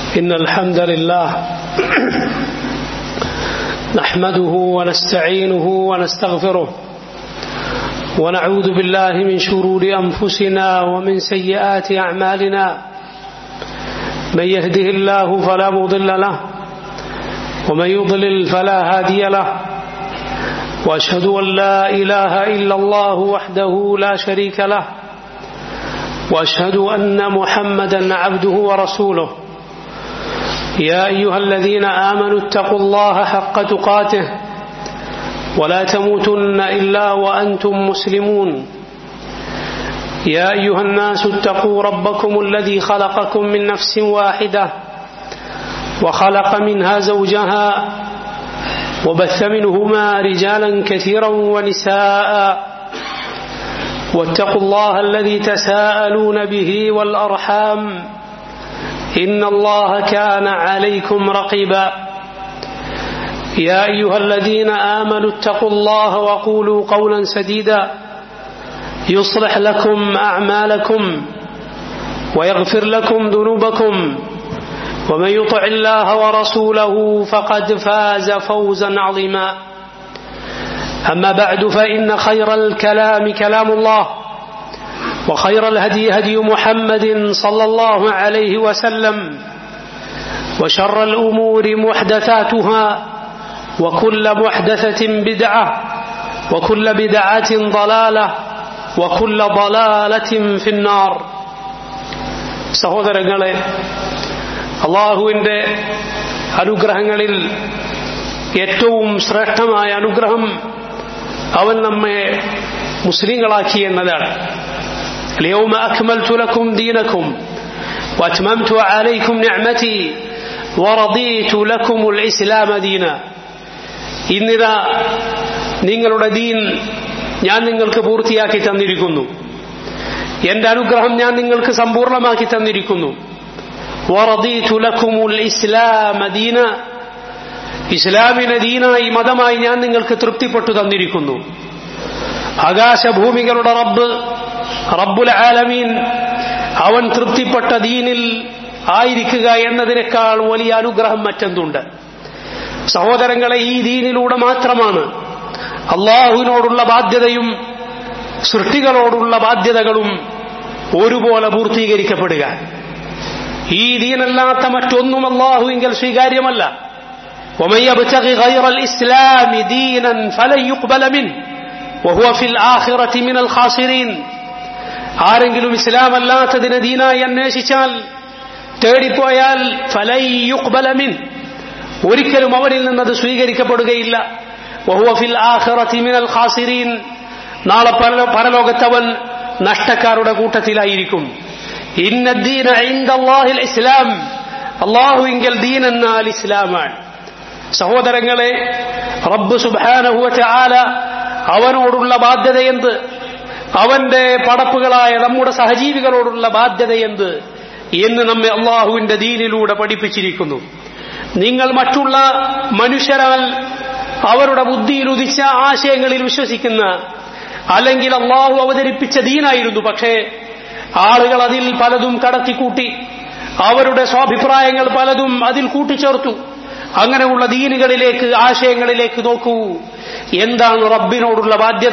إن الحمد لله نحمده ونستعينه ونستغفره ونعوذ بالله من شرور أنفسنا ومن سيئات أعمالنا من يهده الله فلا مضل له ومن يضلل فلا هادي له واشهد ان لا اله الا الله وحده لا شريك له واشهد ان محمدا عبده ورسوله يا ايها الذين امنوا اتقوا الله حق تقاته ولا تموتن الا وانتم مسلمون يا ايها الناس اتقوا ربكم الذي خلقكم من نفس واحده وخلق منها زوجها وبث منهما رجالا كثيرا ونساء واتقوا الله الذي تساءلون به والارحام ان الله كان عليكم رقيبا يا ايها الذين امنوا اتقوا الله وقولوا قولا سديدا يصلح لكم اعمالكم ويغفر لكم ذنوبكم ومن يطع الله ورسوله فقد فاز فوزا عظيما اما بعد فان خير الكلام كلام الله وخير الهدي هدي محمد صلى الله عليه وسلم وشر الامور محدثاتها وكل محدثه بدعه وكل بدعه ضلاله وكل ضلاله في النار സഹോദരങ്ങളെ അള്ളാഹുവിന്റെ അനുഗ്രഹങ്ങളിൽ ഏറ്റവും ശ്രേഷ്ഠമായ അനുഗ്രഹം അവൻ നമ്മെ മുസ്ലിങ്ങളാക്കി എന്നതാണ് اليوم أكملت لكم دينكم وأتممت عليكم نعمتي ورضيت لكم الإسلام دينا ഇന്നിതാ നിങ്ങളുടെ ദീൻ ഞാൻ നിങ്ങൾക്ക് പൂർത്തിയാക്കി തന്നിരിക്കുന്നു എന്റെ അനുഗ്രഹം ഞാൻ നിങ്ങൾക്ക് സമ്പൂർണമാക്കി തന്നിരിക്കുന്നു ورضيت لكم الإسلام دينا ഇസ്ലാമിനെ ദീനായി മതമായി ഞാൻ നിങ്ങൾക്ക് തൃപ്തിപ്പെട്ടു തന്നിരിക്കുന്നു ആകാശഭൂമികളുടെ റബ്ബ് റബ്ബുൽ ആലമീൻ അവൻ തൃപ്തിപ്പെട്ട ദീനിൽ ആയിരിക്കുക എന്നതിനേക്കാൾ വലിയ അനുഗ്രഹം മറ്റെന്തുണ്ട് സഹോദരങ്ങളെ ഈ ദീനിലൂടെ മാത്രമാണ് അള്ളാഹുവിനോടുള്ള ബാധ്യതയും സൃഷ്ടികളോടുള്ള ബാധ്യതകളും ഒരുപോലെ പൂർത്തീകരിക്കപ്പെടുക ഈ ദീനല്ലാത്ത മറ്റൊന്നും അള്ളാഹുവിങ്കൽ സ്വീകാര്യമല്ല ومن يبتغ غير الإسلام دينا فلن يقبل منه وهو في الآخرة من الخاسرين ആരെങ്കിലും ഇസ്ലാം അല്ലാത്തതിനെ ദീനായി അന്വേഷിച്ചാൽ തേടിപ്പോയാൽ ഫലൈ യുക്ബല മിൻ ഒരിക്കലും അവരിൽ നിന്നത് സ്വീകരിക്കപ്പെടുകയില്ല വഹുവഫിൽ ആഖിറതി മിനൽ ഖാസിരീൻ നാളെ പരലോകത്തവൻ നഷ്ടക്കാരുടെ കൂട്ടത്തിലായിരിക്കും ഇന്നദ്ദീന ഇൻദല്ലാഹിൽ ഇസ്ലാം അള്ളാഹുവിങ്കൽ ദീൻ എന്നാൽ ഇസ്ലാമാണ് സഹോദരങ്ങളെ റബ്ബ് സുബാനഹുവ ആല അവനോടുള്ള ബാധ്യത എന്ത് അവന്റെ പടപ്പുകളായ നമ്മുടെ സഹജീവികളോടുള്ള ബാധ്യത എന്ത് എന്ന് നമ്മെ അള്ളാഹുവിന്റെ ദീനിലൂടെ പഠിപ്പിച്ചിരിക്കുന്നു നിങ്ങൾ മറ്റുള്ള മനുഷ്യരാൽ അവരുടെ ബുദ്ധിയിൽ ഉദിച്ച ആശയങ്ങളിൽ വിശ്വസിക്കുന്ന അല്ലെങ്കിൽ അള്ളാഹു അവതരിപ്പിച്ച ദീനായിരുന്നു പക്ഷേ ആളുകൾ അതിൽ പലതും കടത്തിക്കൂട്ടി അവരുടെ സ്വാഭിപ്രായങ്ങൾ പലതും അതിൽ കൂട്ടിച്ചേർത്തു അങ്ങനെയുള്ള ദീനുകളിലേക്ക് ആശയങ്ങളിലേക്ക് നോക്കൂ എന്താണ് റബ്ബിനോടുള്ള ബാധ്യത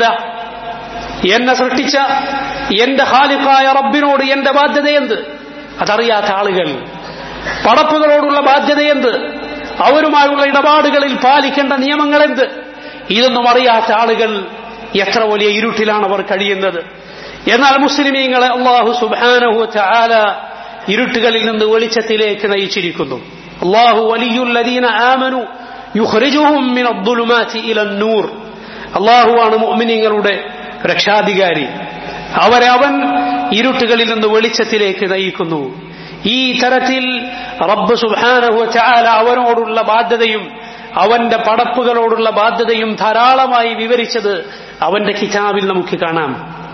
എന്നെ സൃഷ്ടിച്ച എന്റെ ഹാലിക്കായ റബ്ബിനോട് എന്റെ ബാധ്യത എന്ത് അതറിയാത്ത ആളുകൾ പടപ്പുകളോടുള്ള ബാധ്യത എന്ത് അവരുമായുള്ള ഇടപാടുകളിൽ പാലിക്കേണ്ട നിയമങ്ങൾ എന്ത് ഇതൊന്നും അറിയാത്ത ആളുകൾ എത്ര വലിയ ഇരുട്ടിലാണ് അവർ കഴിയുന്നത് എന്നാൽ മുസ്ലിമീങ്ങളെ അള്ളാഹു സുബാനഹു ചാല ഇരുട്ടുകളിൽ നിന്ന് വെളിച്ചത്തിലേക്ക് നയിച്ചിരിക്കുന്നു അള്ളാഹു വലിയുല്ലദീന ആമനു യുഖ്രിജുഹും മിന അദ്ദുലുമാതി ഇല നൂർ അള്ളാഹുവാണ് മുഅ്മിനീങ്ങളുടെ രക്ഷാധികാരി അവരെ അവൻ ഇരുട്ടുകളിൽ നിന്ന് വെളിച്ചത്തിലേക്ക് നയിക്കുന്നു ഈ തരത്തിൽ റബ്ബ് സുബാനഹു ചാല അവനോടുള്ള ബാധ്യതയും അവന്റെ പടപ്പുകളോടുള്ള ബാധ്യതയും ധാരാളമായി വിവരിച്ചത് അവന്റെ കിതാബിൽ നമുക്ക് കാണാം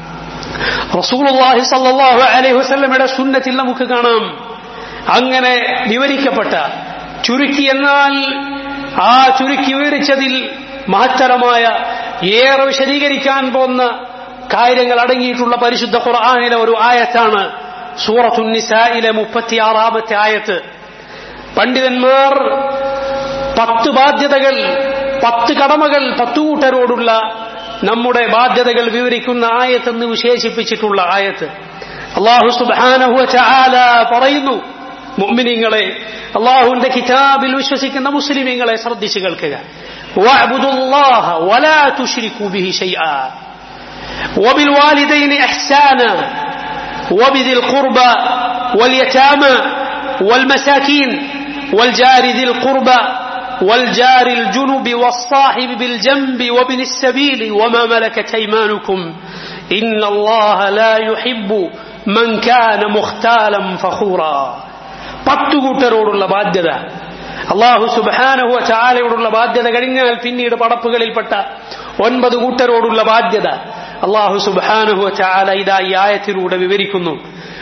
റസൂലുള്ളാഹി സല്ലല്ലാഹു അലൈഹി വസല്ലമയുടെ സുന്നത്തിൽ നമുക്ക് കാണാം അങ്ങനെ വിവരിക്കപ്പെട്ട ചുരുക്കി എന്നാൽ ആ ചുരുക്കി വിവരിച്ചതിൽ മഹത്തരമായ ഏറെ വിശദീകരിക്കാൻ പോകുന്ന കാര്യങ്ങൾ അടങ്ങിയിട്ടുള്ള പരിശുദ്ധ ഖുർആാനിലെ ഒരു ആയത്താണ് സൂറത്തുന്നിസയിലെ മുപ്പത്തിയാറാമത്തെ ആയത്ത് പണ്ഡിതന്മാർ പത്ത് ബാധ്യതകൾ പത്ത് കടമകൾ പത്തു കൂട്ടരോടുള്ള നമ്മുടെ ബാധ്യതകൾ വിവരിക്കുന്ന ആയത്തെന്ന് വിശേഷിപ്പിച്ചിട്ടുള്ള ആയത്ത് അള്ളാഹു സുബാനഹു ചാല പറയുന്നു മുഅ്മിനീങ്ങളെ അള്ളാഹുവിന്റെ കിതാബിൽ വിശ്വസിക്കുന്ന മുസ്ലിമീങ്ങളെ ശ്രദ്ധിച്ചു കേൾക്കുക واعبدوا الله ولا تشركوا به شيئا وبالوالدين إحسانا وبذي القربى واليتامى والمساكين والجار ذي القربى والجار الجنب والصاحب بالجنب وابن السبيل وما ملكت أيمانكم إن الله لا يحب من كان مختالا فخورا പത്തു കൂട്ടരോടുള്ള ബാധ്യത അള്ളാഹു സുബാനഹുവ ചാലയോടുള്ള ബാധ്യത കഴിഞ്ഞാൽ പിന്നീട് പടപ്പുകളിൽപ്പെട്ട ഒൻപത് കൂട്ടരോടുള്ള ബാധ്യത അള്ളാഹു സുബാനഹുവ ചാല ഇതാ ഈ ആയത്തിലൂടെ വിവരിക്കുന്നു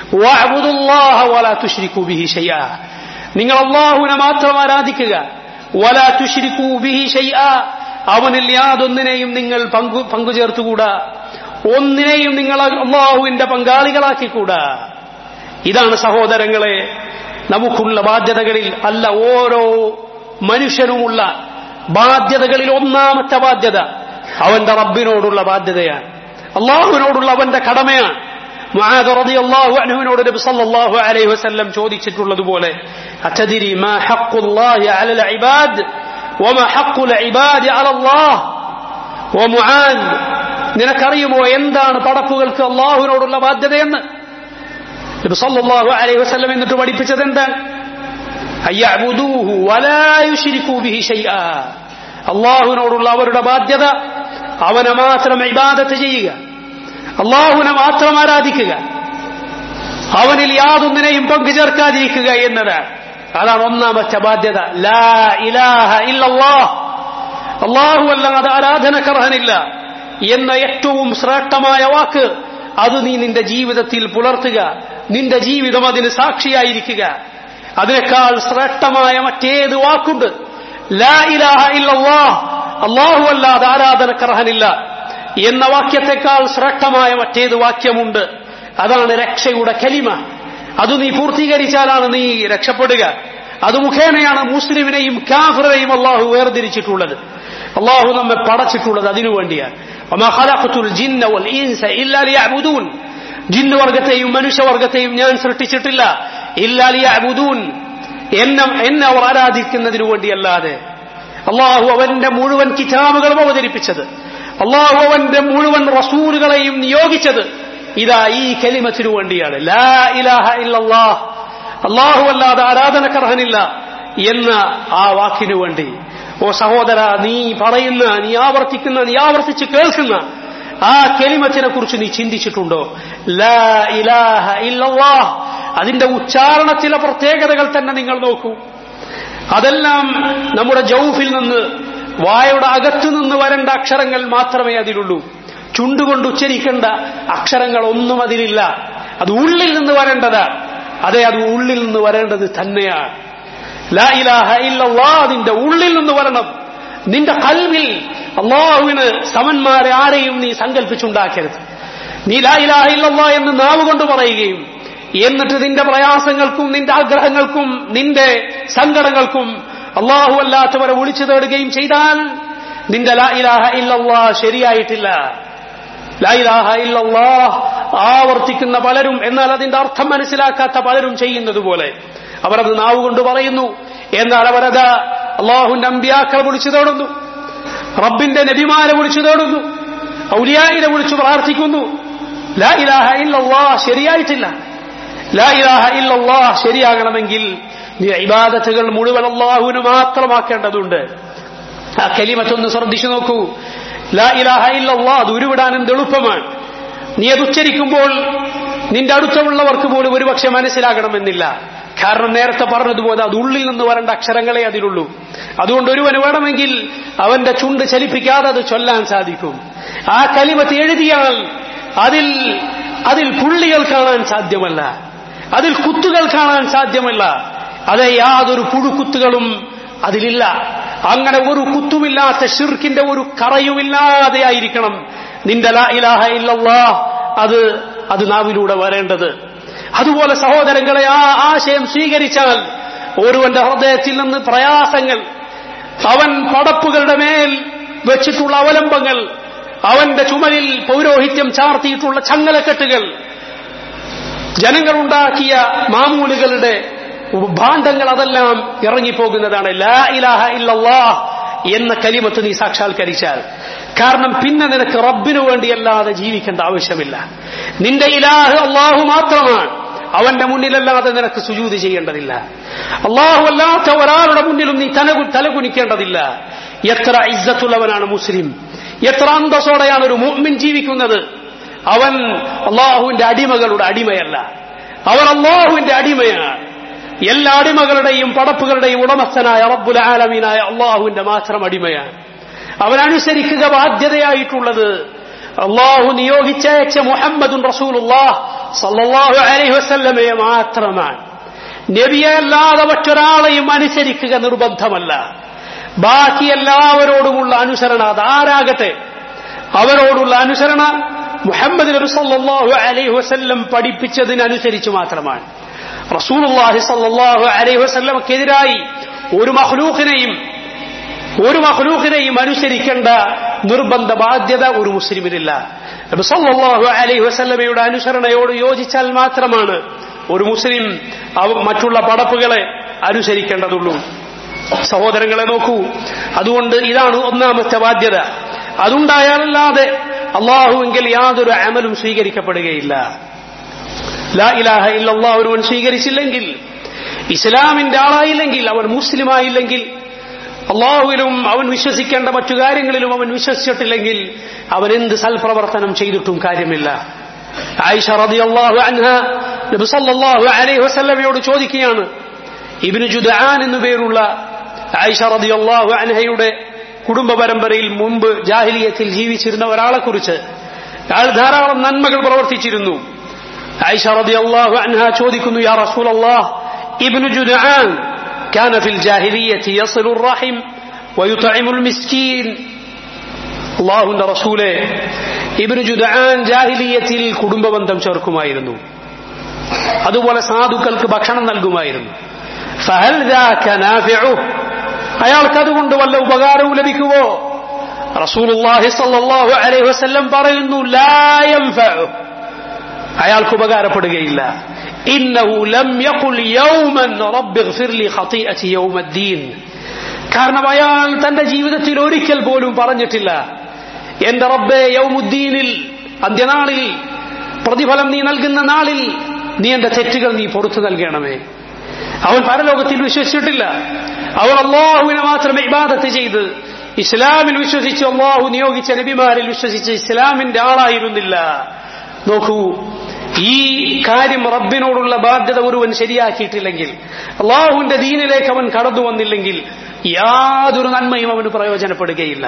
നിങ്ങൾ അള്ളാഹുവിനെ മാത്രം ആരാധിക്കുക വലാ തുഷിരിക്കൂ ബിഹി ഷൈഅ അവനിൽ യാതൊന്നിനെയും നിങ്ങൾ പങ്കു പങ്കുചേർത്തുകൂടാ ഒന്നിനെയും നിങ്ങൾ അള്ളാഹുവിന്റെ പങ്കാളികളാക്കിക്കൂടാ ഇതാണ് സഹോദരങ്ങളെ നമുക്കുള്ള ബാധ്യതകളിൽ അല്ല ഓരോ മനുഷ്യനുമുള്ള ബാധ്യതകളിൽ ഒന്നാമത്തെ ബാധ്യത അവന്റെ റബ്ബിനോടുള്ള ബാധ്യതയാണ് അള്ളാഹുവിനോടുള്ള അവന്റെ കടമയാണ് അള്ളാഹു അനുവിനോട് നബി സല്ലല്ലാഹു അലൈഹി വസല്ലം ചോദിച്ചിട്ടുള്ളതുപോലെ അതദിരി മാ ഹഖ്ഖുല്ലാഹി അലൽ ഇബാദ് വമാ ഹഖ്ഖുൽ ഇബാദി അലല്ലാഹ് വമുആദ് നിനക്കറിയുമോ എന്താണ് പടപ്പുകൾക്ക് അള്ളാഹുവിനോടുള്ള ബാധ്യതയെന്ന് നബി സല്ലല്ലാഹു അലൈഹി വസല്ലം എന്നിട്ട് പഠിപ്പിച്ചത് എന്താണ് അയ്യഅബുദൂഹു വലാ യുശ്രികൂ ബിഹി ഷൈആ അള്ളാഹുവിനോടുള്ള അവരുടെ ബാധ്യത അവനെ മാത്രം ഇബാദത്ത് ചെയ്യുക അള്ളാഹുവിനെ മാത്രം ആരാധിക്കുക അവനിൽ യാതൊന്നിനെയും പങ്കുചേർക്കാതിരിക്കുക എന്നതാണ് അതാണ് ഒന്നാമത്തെ ബാധ്യത ലാ ഇലാഹ ഇല്ലല്ലാഹ് അള്ളാഹു അല്ലാതെ ആരാധനക്കർഹനില്ല എന്ന ഏറ്റവും ശ്രേഷ്ഠമായ വാക്ക് അത് നീ നിന്റെ ജീവിതത്തിൽ പുലർത്തുക നിന്റെ ജീവിതം അതിന് സാക്ഷിയായിരിക്കുക അതിനേക്കാൾ ശ്രേഷ്ഠമായ മറ്റേത് വാക്കുണ്ട് ലാ ഇലാഹ ഇല്ലല്ലാഹ് അള്ളാഹു അല്ലാതെ ആരാധനക്കർഹനില്ല എന്ന വാക്യത്തെക്കാൾ ശ്രേഷ്ഠമായ മറ്റേത് വാക്യമുണ്ട് അതാണ് രക്ഷയുടെ കലിമ അത് നീ പൂർത്തീകരിച്ചാലാണ് നീ രക്ഷപ്പെടുക അത് മുഖേനയാണ് മുസ്ലിമിനെയും കാഫിറെയും അള്ളാഹു വേർതിരിച്ചിട്ടുള്ളത് അള്ളാഹു നമ്മെ പടച്ചിട്ടുള്ളത് അതിനുവേണ്ടിയാണ് ജിന്നുവർഗത്തെയും മനുഷ്യവർഗത്തെയും ഞാൻ സൃഷ്ടിച്ചിട്ടില്ല ഇല്ലാലിയാബുദൂൻ എന്നെ എന്നെ അവർ ആരാധിക്കുന്നതിനു വേണ്ടിയല്ലാതെ അള്ളാഹു അവന്റെ മുഴുവൻ കിതാബുകളും അവതരിപ്പിച്ചത് അള്ളാഹു അവന്റെ മുഴുവൻ റസൂലുകളെയും നിയോഗിച്ചത് ഇതാ ഈ കലിമത്തിനു വേണ്ടിയാണ് ലാ ഇലാഹ ഇല്ലല്ലാഹ് അള്ളാഹു അല്ലാതെ ആരാധനക്കർഹനില്ല എന്ന ആ വാക്കിനു വേണ്ടി ഓ സഹോദര നീ പറയുന്ന നീ ആവർത്തിക്കുന്ന നീ ആവർത്തിച്ച് കേൾക്കുന്ന ആ കെലിമത്തിനെ കുറിച്ച് നീ ചിന്തിച്ചിട്ടുണ്ടോ ലാ ഇലാഹ ഇല്ലല്ലാഹ് അതിന്റെ ഉച്ചാരണത്തിലെ പ്രത്യേകതകൾ തന്നെ നിങ്ങൾ നോക്കൂ അതെല്ലാം നമ്മുടെ ജൗഫിൽ നിന്ന് വായുടെ അകത്തു നിന്ന് വരേണ്ട അക്ഷരങ്ങൾ മാത്രമേ അതിലുള്ളൂ ചുണ്ടുകൊണ്ട് ഉച്ചരിക്കേണ്ട അക്ഷരങ്ങൾ ഒന്നും അതിലില്ല അത് ഉള്ളിൽ നിന്ന് വരേണ്ടതാ അതെ അത് ഉള്ളിൽ നിന്ന് വരേണ്ടത് തന്നെയാണ് ലാ ഇലാഹ ഇല്ലല്ലാ അതിന്റെ ഉള്ളിൽ നിന്ന് വരണം നിന്റെ കൽവിൽ അള്ളാഹുവിന് സമന്മാരെ ആരെയും നീ സങ്കല്പിച്ചുണ്ടാക്കരുത് നീ ലാ ഇലാഹ ഇല്ലല്ലാ എന്ന് നാവ് കൊണ്ട് പറയുകയും എന്നിട്ട് നിന്റെ പ്രയാസങ്ങൾക്കും നിന്റെ ആഗ്രഹങ്ങൾക്കും നിന്റെ സങ്കടങ്ങൾക്കും അള്ളാഹു അല്ലാത്തവരെ വിളിച്ചു തേടുകയും ചെയ്താൽ നിന്റെ ലാ ഇലാഹ ഇല്ലല്ലാ ശരിയായിട്ടില്ല ലാ ഇലാഹ ഇല്ലല്ലാ ആവർത്തിക്കുന്ന പലരും എന്നാൽ അതിന്റെ അർത്ഥം മനസ്സിലാക്കാത്ത പലരും ചെയ്യുന്നത് പോലെ അവരത് നാവ് കൊണ്ട് പറയുന്നു എന്നാൽ അവരത് അള്ളാഹുന്റെ അമ്പ്യാക്കളെ വിളിച്ചു തേടുന്നു റബ്ബിന്റെ നബിമാരെ വിളിച്ചു തേടുന്നു ഔലിയായിനെ വിളിച്ചു പ്രാർത്ഥിക്കുന്നു ലാ ഇലാഹ ഇല്ലല്ലാ ശരിയായിട്ടില്ല ലാ ഇലാഹ ഇല്ലല്ലാ ശരിയാകണമെങ്കിൽ നീ ഇബാദത്തുകൾ മുഴുവൻ അള്ളാഹുവിന് മാത്രമാക്കേണ്ടതുണ്ട് ആ കലിമത്തൊന്ന് ശ്രദ്ധിച്ചു നോക്കൂ ലാ ഇലാഹ ഇല്ലല്ലാ അത് ഉരുവിടാൻ എന്ത് എളുപ്പമാണ് നീ അത് ഉച്ചരിക്കുമ്പോൾ നിന്റെ അടുത്തുള്ളവർക്ക് പോലും ഒരുപക്ഷെ മനസ്സിലാകണമെന്നില്ല കാരണം നേരത്തെ പറഞ്ഞതുപോലെ അത് ഉള്ളിൽ നിന്ന് വരേണ്ട അക്ഷരങ്ങളെ അതിലുള്ളൂ അതുകൊണ്ട് ഒരുവന് വേണമെങ്കിൽ അവന്റെ ചുണ്ട് ചലിപ്പിക്കാതെ അത് ചൊല്ലാൻ സാധിക്കും ആ കലിമത്ത് എഴുതിയാൽ അതിൽ അതിൽ പുള്ളികൾ കാണാൻ സാധ്യമല്ല അതിൽ കുത്തുകൾ കാണാൻ സാധ്യമല്ല അതെ യാതൊരു പുഴുക്കുത്തുകളും അതിലില്ല അങ്ങനെ ഒരു കുത്തുമില്ലാത്ത ഷിർക്കിന്റെ ഒരു കറയുമില്ലാതെ ആയിരിക്കണം നിന്റെ ലാ ഇലാഹ ഇല്ലല്ലാ അത് അത് നാവിലൂടെ വരേണ്ടത് അതുപോലെ സഹോദരങ്ങളെ ആ ആശയം സ്വീകരിച്ചാൽ ഒരുവന്റെ ഹൃദയത്തിൽ നിന്ന് പ്രയാസങ്ങൾ അവൻ പടപ്പുകളുടെ മേൽ വെച്ചിട്ടുള്ള അവലംബങ്ങൾ അവന്റെ ചുമലിൽ പൗരോഹിത്യം ചാർത്തിയിട്ടുള്ള ചങ്ങലക്കെട്ടുകൾ ജനങ്ങളുണ്ടാക്കിയ മാമൂലുകളുടെ ഭാണ്ഡങ്ങൾ അതെല്ലാം ഇറങ്ങിപ്പോകുന്നതാണ് ലാ ഇലാഹ ഇല്ലല്ലാഹ് എന്ന കലിമത്ത് നീ സാക്ഷാത്കരിച്ചാൽ കാരണം പിന്നെ നിനക്ക് റബ്ബിനു വേണ്ടിയല്ലാതെ ജീവിക്കേണ്ട ആവശ്യമില്ല നിന്റെ ഇലാഹ് അള്ളാഹു മാത്രമാണ് അവന്റെ മുന്നിലല്ലാതെ നിനക്ക് സുജൂതി ചെയ്യേണ്ടതില്ല അള്ളാഹു അല്ലാത്ത ഒരാളുടെ മുന്നിലും നീ തലകു തലകുനിക്കേണ്ടതില്ല എത്ര ഇജ്ജത്തുള്ളവനാണ് മുസ്ലിം എത്ര അന്തസ്സോടെയാണ് ഒരു മുഅ്മിൻ ജീവിക്കുന്നത് അവൻ അള്ളാഹുവിന്റെ അടിമകളുടെ അടിമയല്ല അവൻ അള്ളാഹുവിന്റെ അടിമയാണ് എല്ലാ അടിമകളുടെയും പടപ്പുകളുടെയും ഉടമസ്ഥനായ റബ്ബുൽ ആലമീനായ അള്ളാഹുവിന്റെ മാത്രം അടിമയാണ് അവനനുസരിക്കുക ബാധ്യതയായിട്ടുള്ളത് അള്ളാഹു നിയോഗിച്ചയച്ച മുഹമ്മദുൻ റസൂലുല്ലാഹ് സല്ലല്ലാഹു അലൈഹി വസല്ലമയെ മാത്രമാണ് നബിയെ അല്ലാതെ മറ്റൊരാളെയും അനുസരിക്കുക നിർബന്ധമല്ല ബാക്കി എല്ലാവരോടുമുള്ള അനുസരണ അതാരാകട്ടെ അവരോടുള്ള അനുസരണ മുഹമ്മദ് നബി സല്ലല്ലാഹു അലൈഹി വസല്ലം പഠിപ്പിച്ചതിനനുസരിച്ച് മാത്രമാണ് റസൂലുള്ളാഹി സല്ലല്ലാഹു അലൈഹി വസല്ലമക്കെതിരായി ഒരു മഖ്ലൂഖിനെയും ഒരു മഖ്ലൂഖിനെയും അനുസരിക്കേണ്ട നിർബന്ധ ബാധ്യത ഒരു മുസ്ലിമിനില്ല നബി സല്ലല്ലാഹു അലൈഹി വസല്ലമയുടെ അനുസരണയോട് യോജിച്ചാൽ മാത്രമാണ് ഒരു മുസ്ലിം മറ്റുള്ള പടപ്പുകളെ അനുസരിക്കേണ്ടതുള്ളൂ സഹോദരങ്ങളെ നോക്കൂ അതുകൊണ്ട് ഇതാണ് ഒന്നാമത്തെ ബാധ്യത അതുണ്ടായാലല്ലാതെ അള്ളാഹുവെങ്കിൽ യാതൊരു അമലും സ്വീകരിക്കപ്പെടുകയില്ല ലാ ഇലാഹ ഇല്ലല്ലാഹ് ഒരുവൻ സ്വീകരിച്ചില്ലെങ്കിൽ ഇസ്ലാമിന്റെ ആളായില്ലെങ്കിൽ അവൻ മുസ്ലിമായില്ലെങ്കിൽ അള്ളാഹുവിലും അവൻ വിശ്വസിക്കേണ്ട മറ്റു കാര്യങ്ങളിലും അവൻ വിശ്വസിച്ചിട്ടില്ലെങ്കിൽ അവൻ എന്ത് സൽപ്രവർത്തനം ചെയ്തിട്ടും കാര്യമില്ല ആയിഷ റളിയല്ലാഹു അൻഹ നബി സല്ലല്ലാഹു അലൈഹി വസല്ലമയോട് ചോദിക്കുകയാണ് ഇബ്നു ജുദആൻ എന്നു പേരുള്ള ആയിഷ റളിയല്ലാഹു അൻഹയുടെ കുടുംബ പരമ്പരയിൽ മുമ്പ് ജാഹിലിയത്തിൽ ജീവിച്ചിരുന്ന ഒരാളെ കുറിച്ച് അയാൾ ധാരാളം നന്മകൾ പ്രവർത്തിച്ചിരുന്നു ആയിഷ റളിയല്ലാഹു അൻഹ ചോദിക്കുന്നു യാ റസൂലല്ലാഹ് ഇബ്നു ജുദആൻ كان في الجاهلية يصل الرحم ويطعم المسكين الله റസൂലെ ഇബ്നു ജുദആൻ ജാഹിലിയത്തിൽ കുടുംബ ബന്ധം ചേർക്കുമായിരുന്നു അതുപോലെ സാധുക്കൾക്ക് ഭക്ഷണം നൽകുമായിരുന്നു ഫഹൽ ذاك نافعه അയാൾക്ക് അതുകൊണ്ട് വല്ല ഉപകാരവും ലഭിക്കുവോ റസൂലുള്ളാഹി സ്വല്ലല്ലാഹു അലൈഹി വസല്ലം പറയുന്നു ലാ യൻഫഉ അയാൾക്ക് ഉപകാരപ്പെടുകയില്ല ഇന്നഹു ലം യഖുൽ യൗമൻ റബ്ബ് ഇഗ്ഫിർ ലി ഖതീഅതി യൗമദ്ദീൻ കാരണം അയാൾ തന്റെ ജീവിതത്തിൽ ഒരിക്കൽ പോലും പറഞ്ഞിട്ടില്ല എന്റെ റബ്ബെ യൗമുദ്ദീനിൽ അന്ത്യനാളിൽ പ്രതിഫലം നീ നൽകുന്ന നാളിൽ നീ എന്റെ തെറ്റുകൾ നീ പുറത്തു നൽകണമേ അവൻ പരലോകത്തിൽ വിശ്വസിച്ചിട്ടില്ല അവൻ അള്ളാഹുവിനെ മാത്രം ഇബാദത്ത് ചെയ്ത് ഇസ്ലാമിൽ വിശ്വസിച്ച് അള്ളാഹു നിയോഗിച്ച നബിമാരിൽ വിശ്വസിച്ച് ഇസ്ലാമിന്റെ ആളായിരുന്നില്ല നോക്കൂ ഈ കാര്യം റബ്ബിനോടുള്ള ബാധ്യത ഒരുവൻ ശരിയാക്കിയിട്ടില്ലെങ്കിൽ അള്ളാഹുവിന്റെ ദീനിലേക്ക് അവൻ കടന്നു വന്നില്ലെങ്കിൽ യാതൊരു നന്മയും അവന് പ്രയോജനപ്പെടുകയില്ല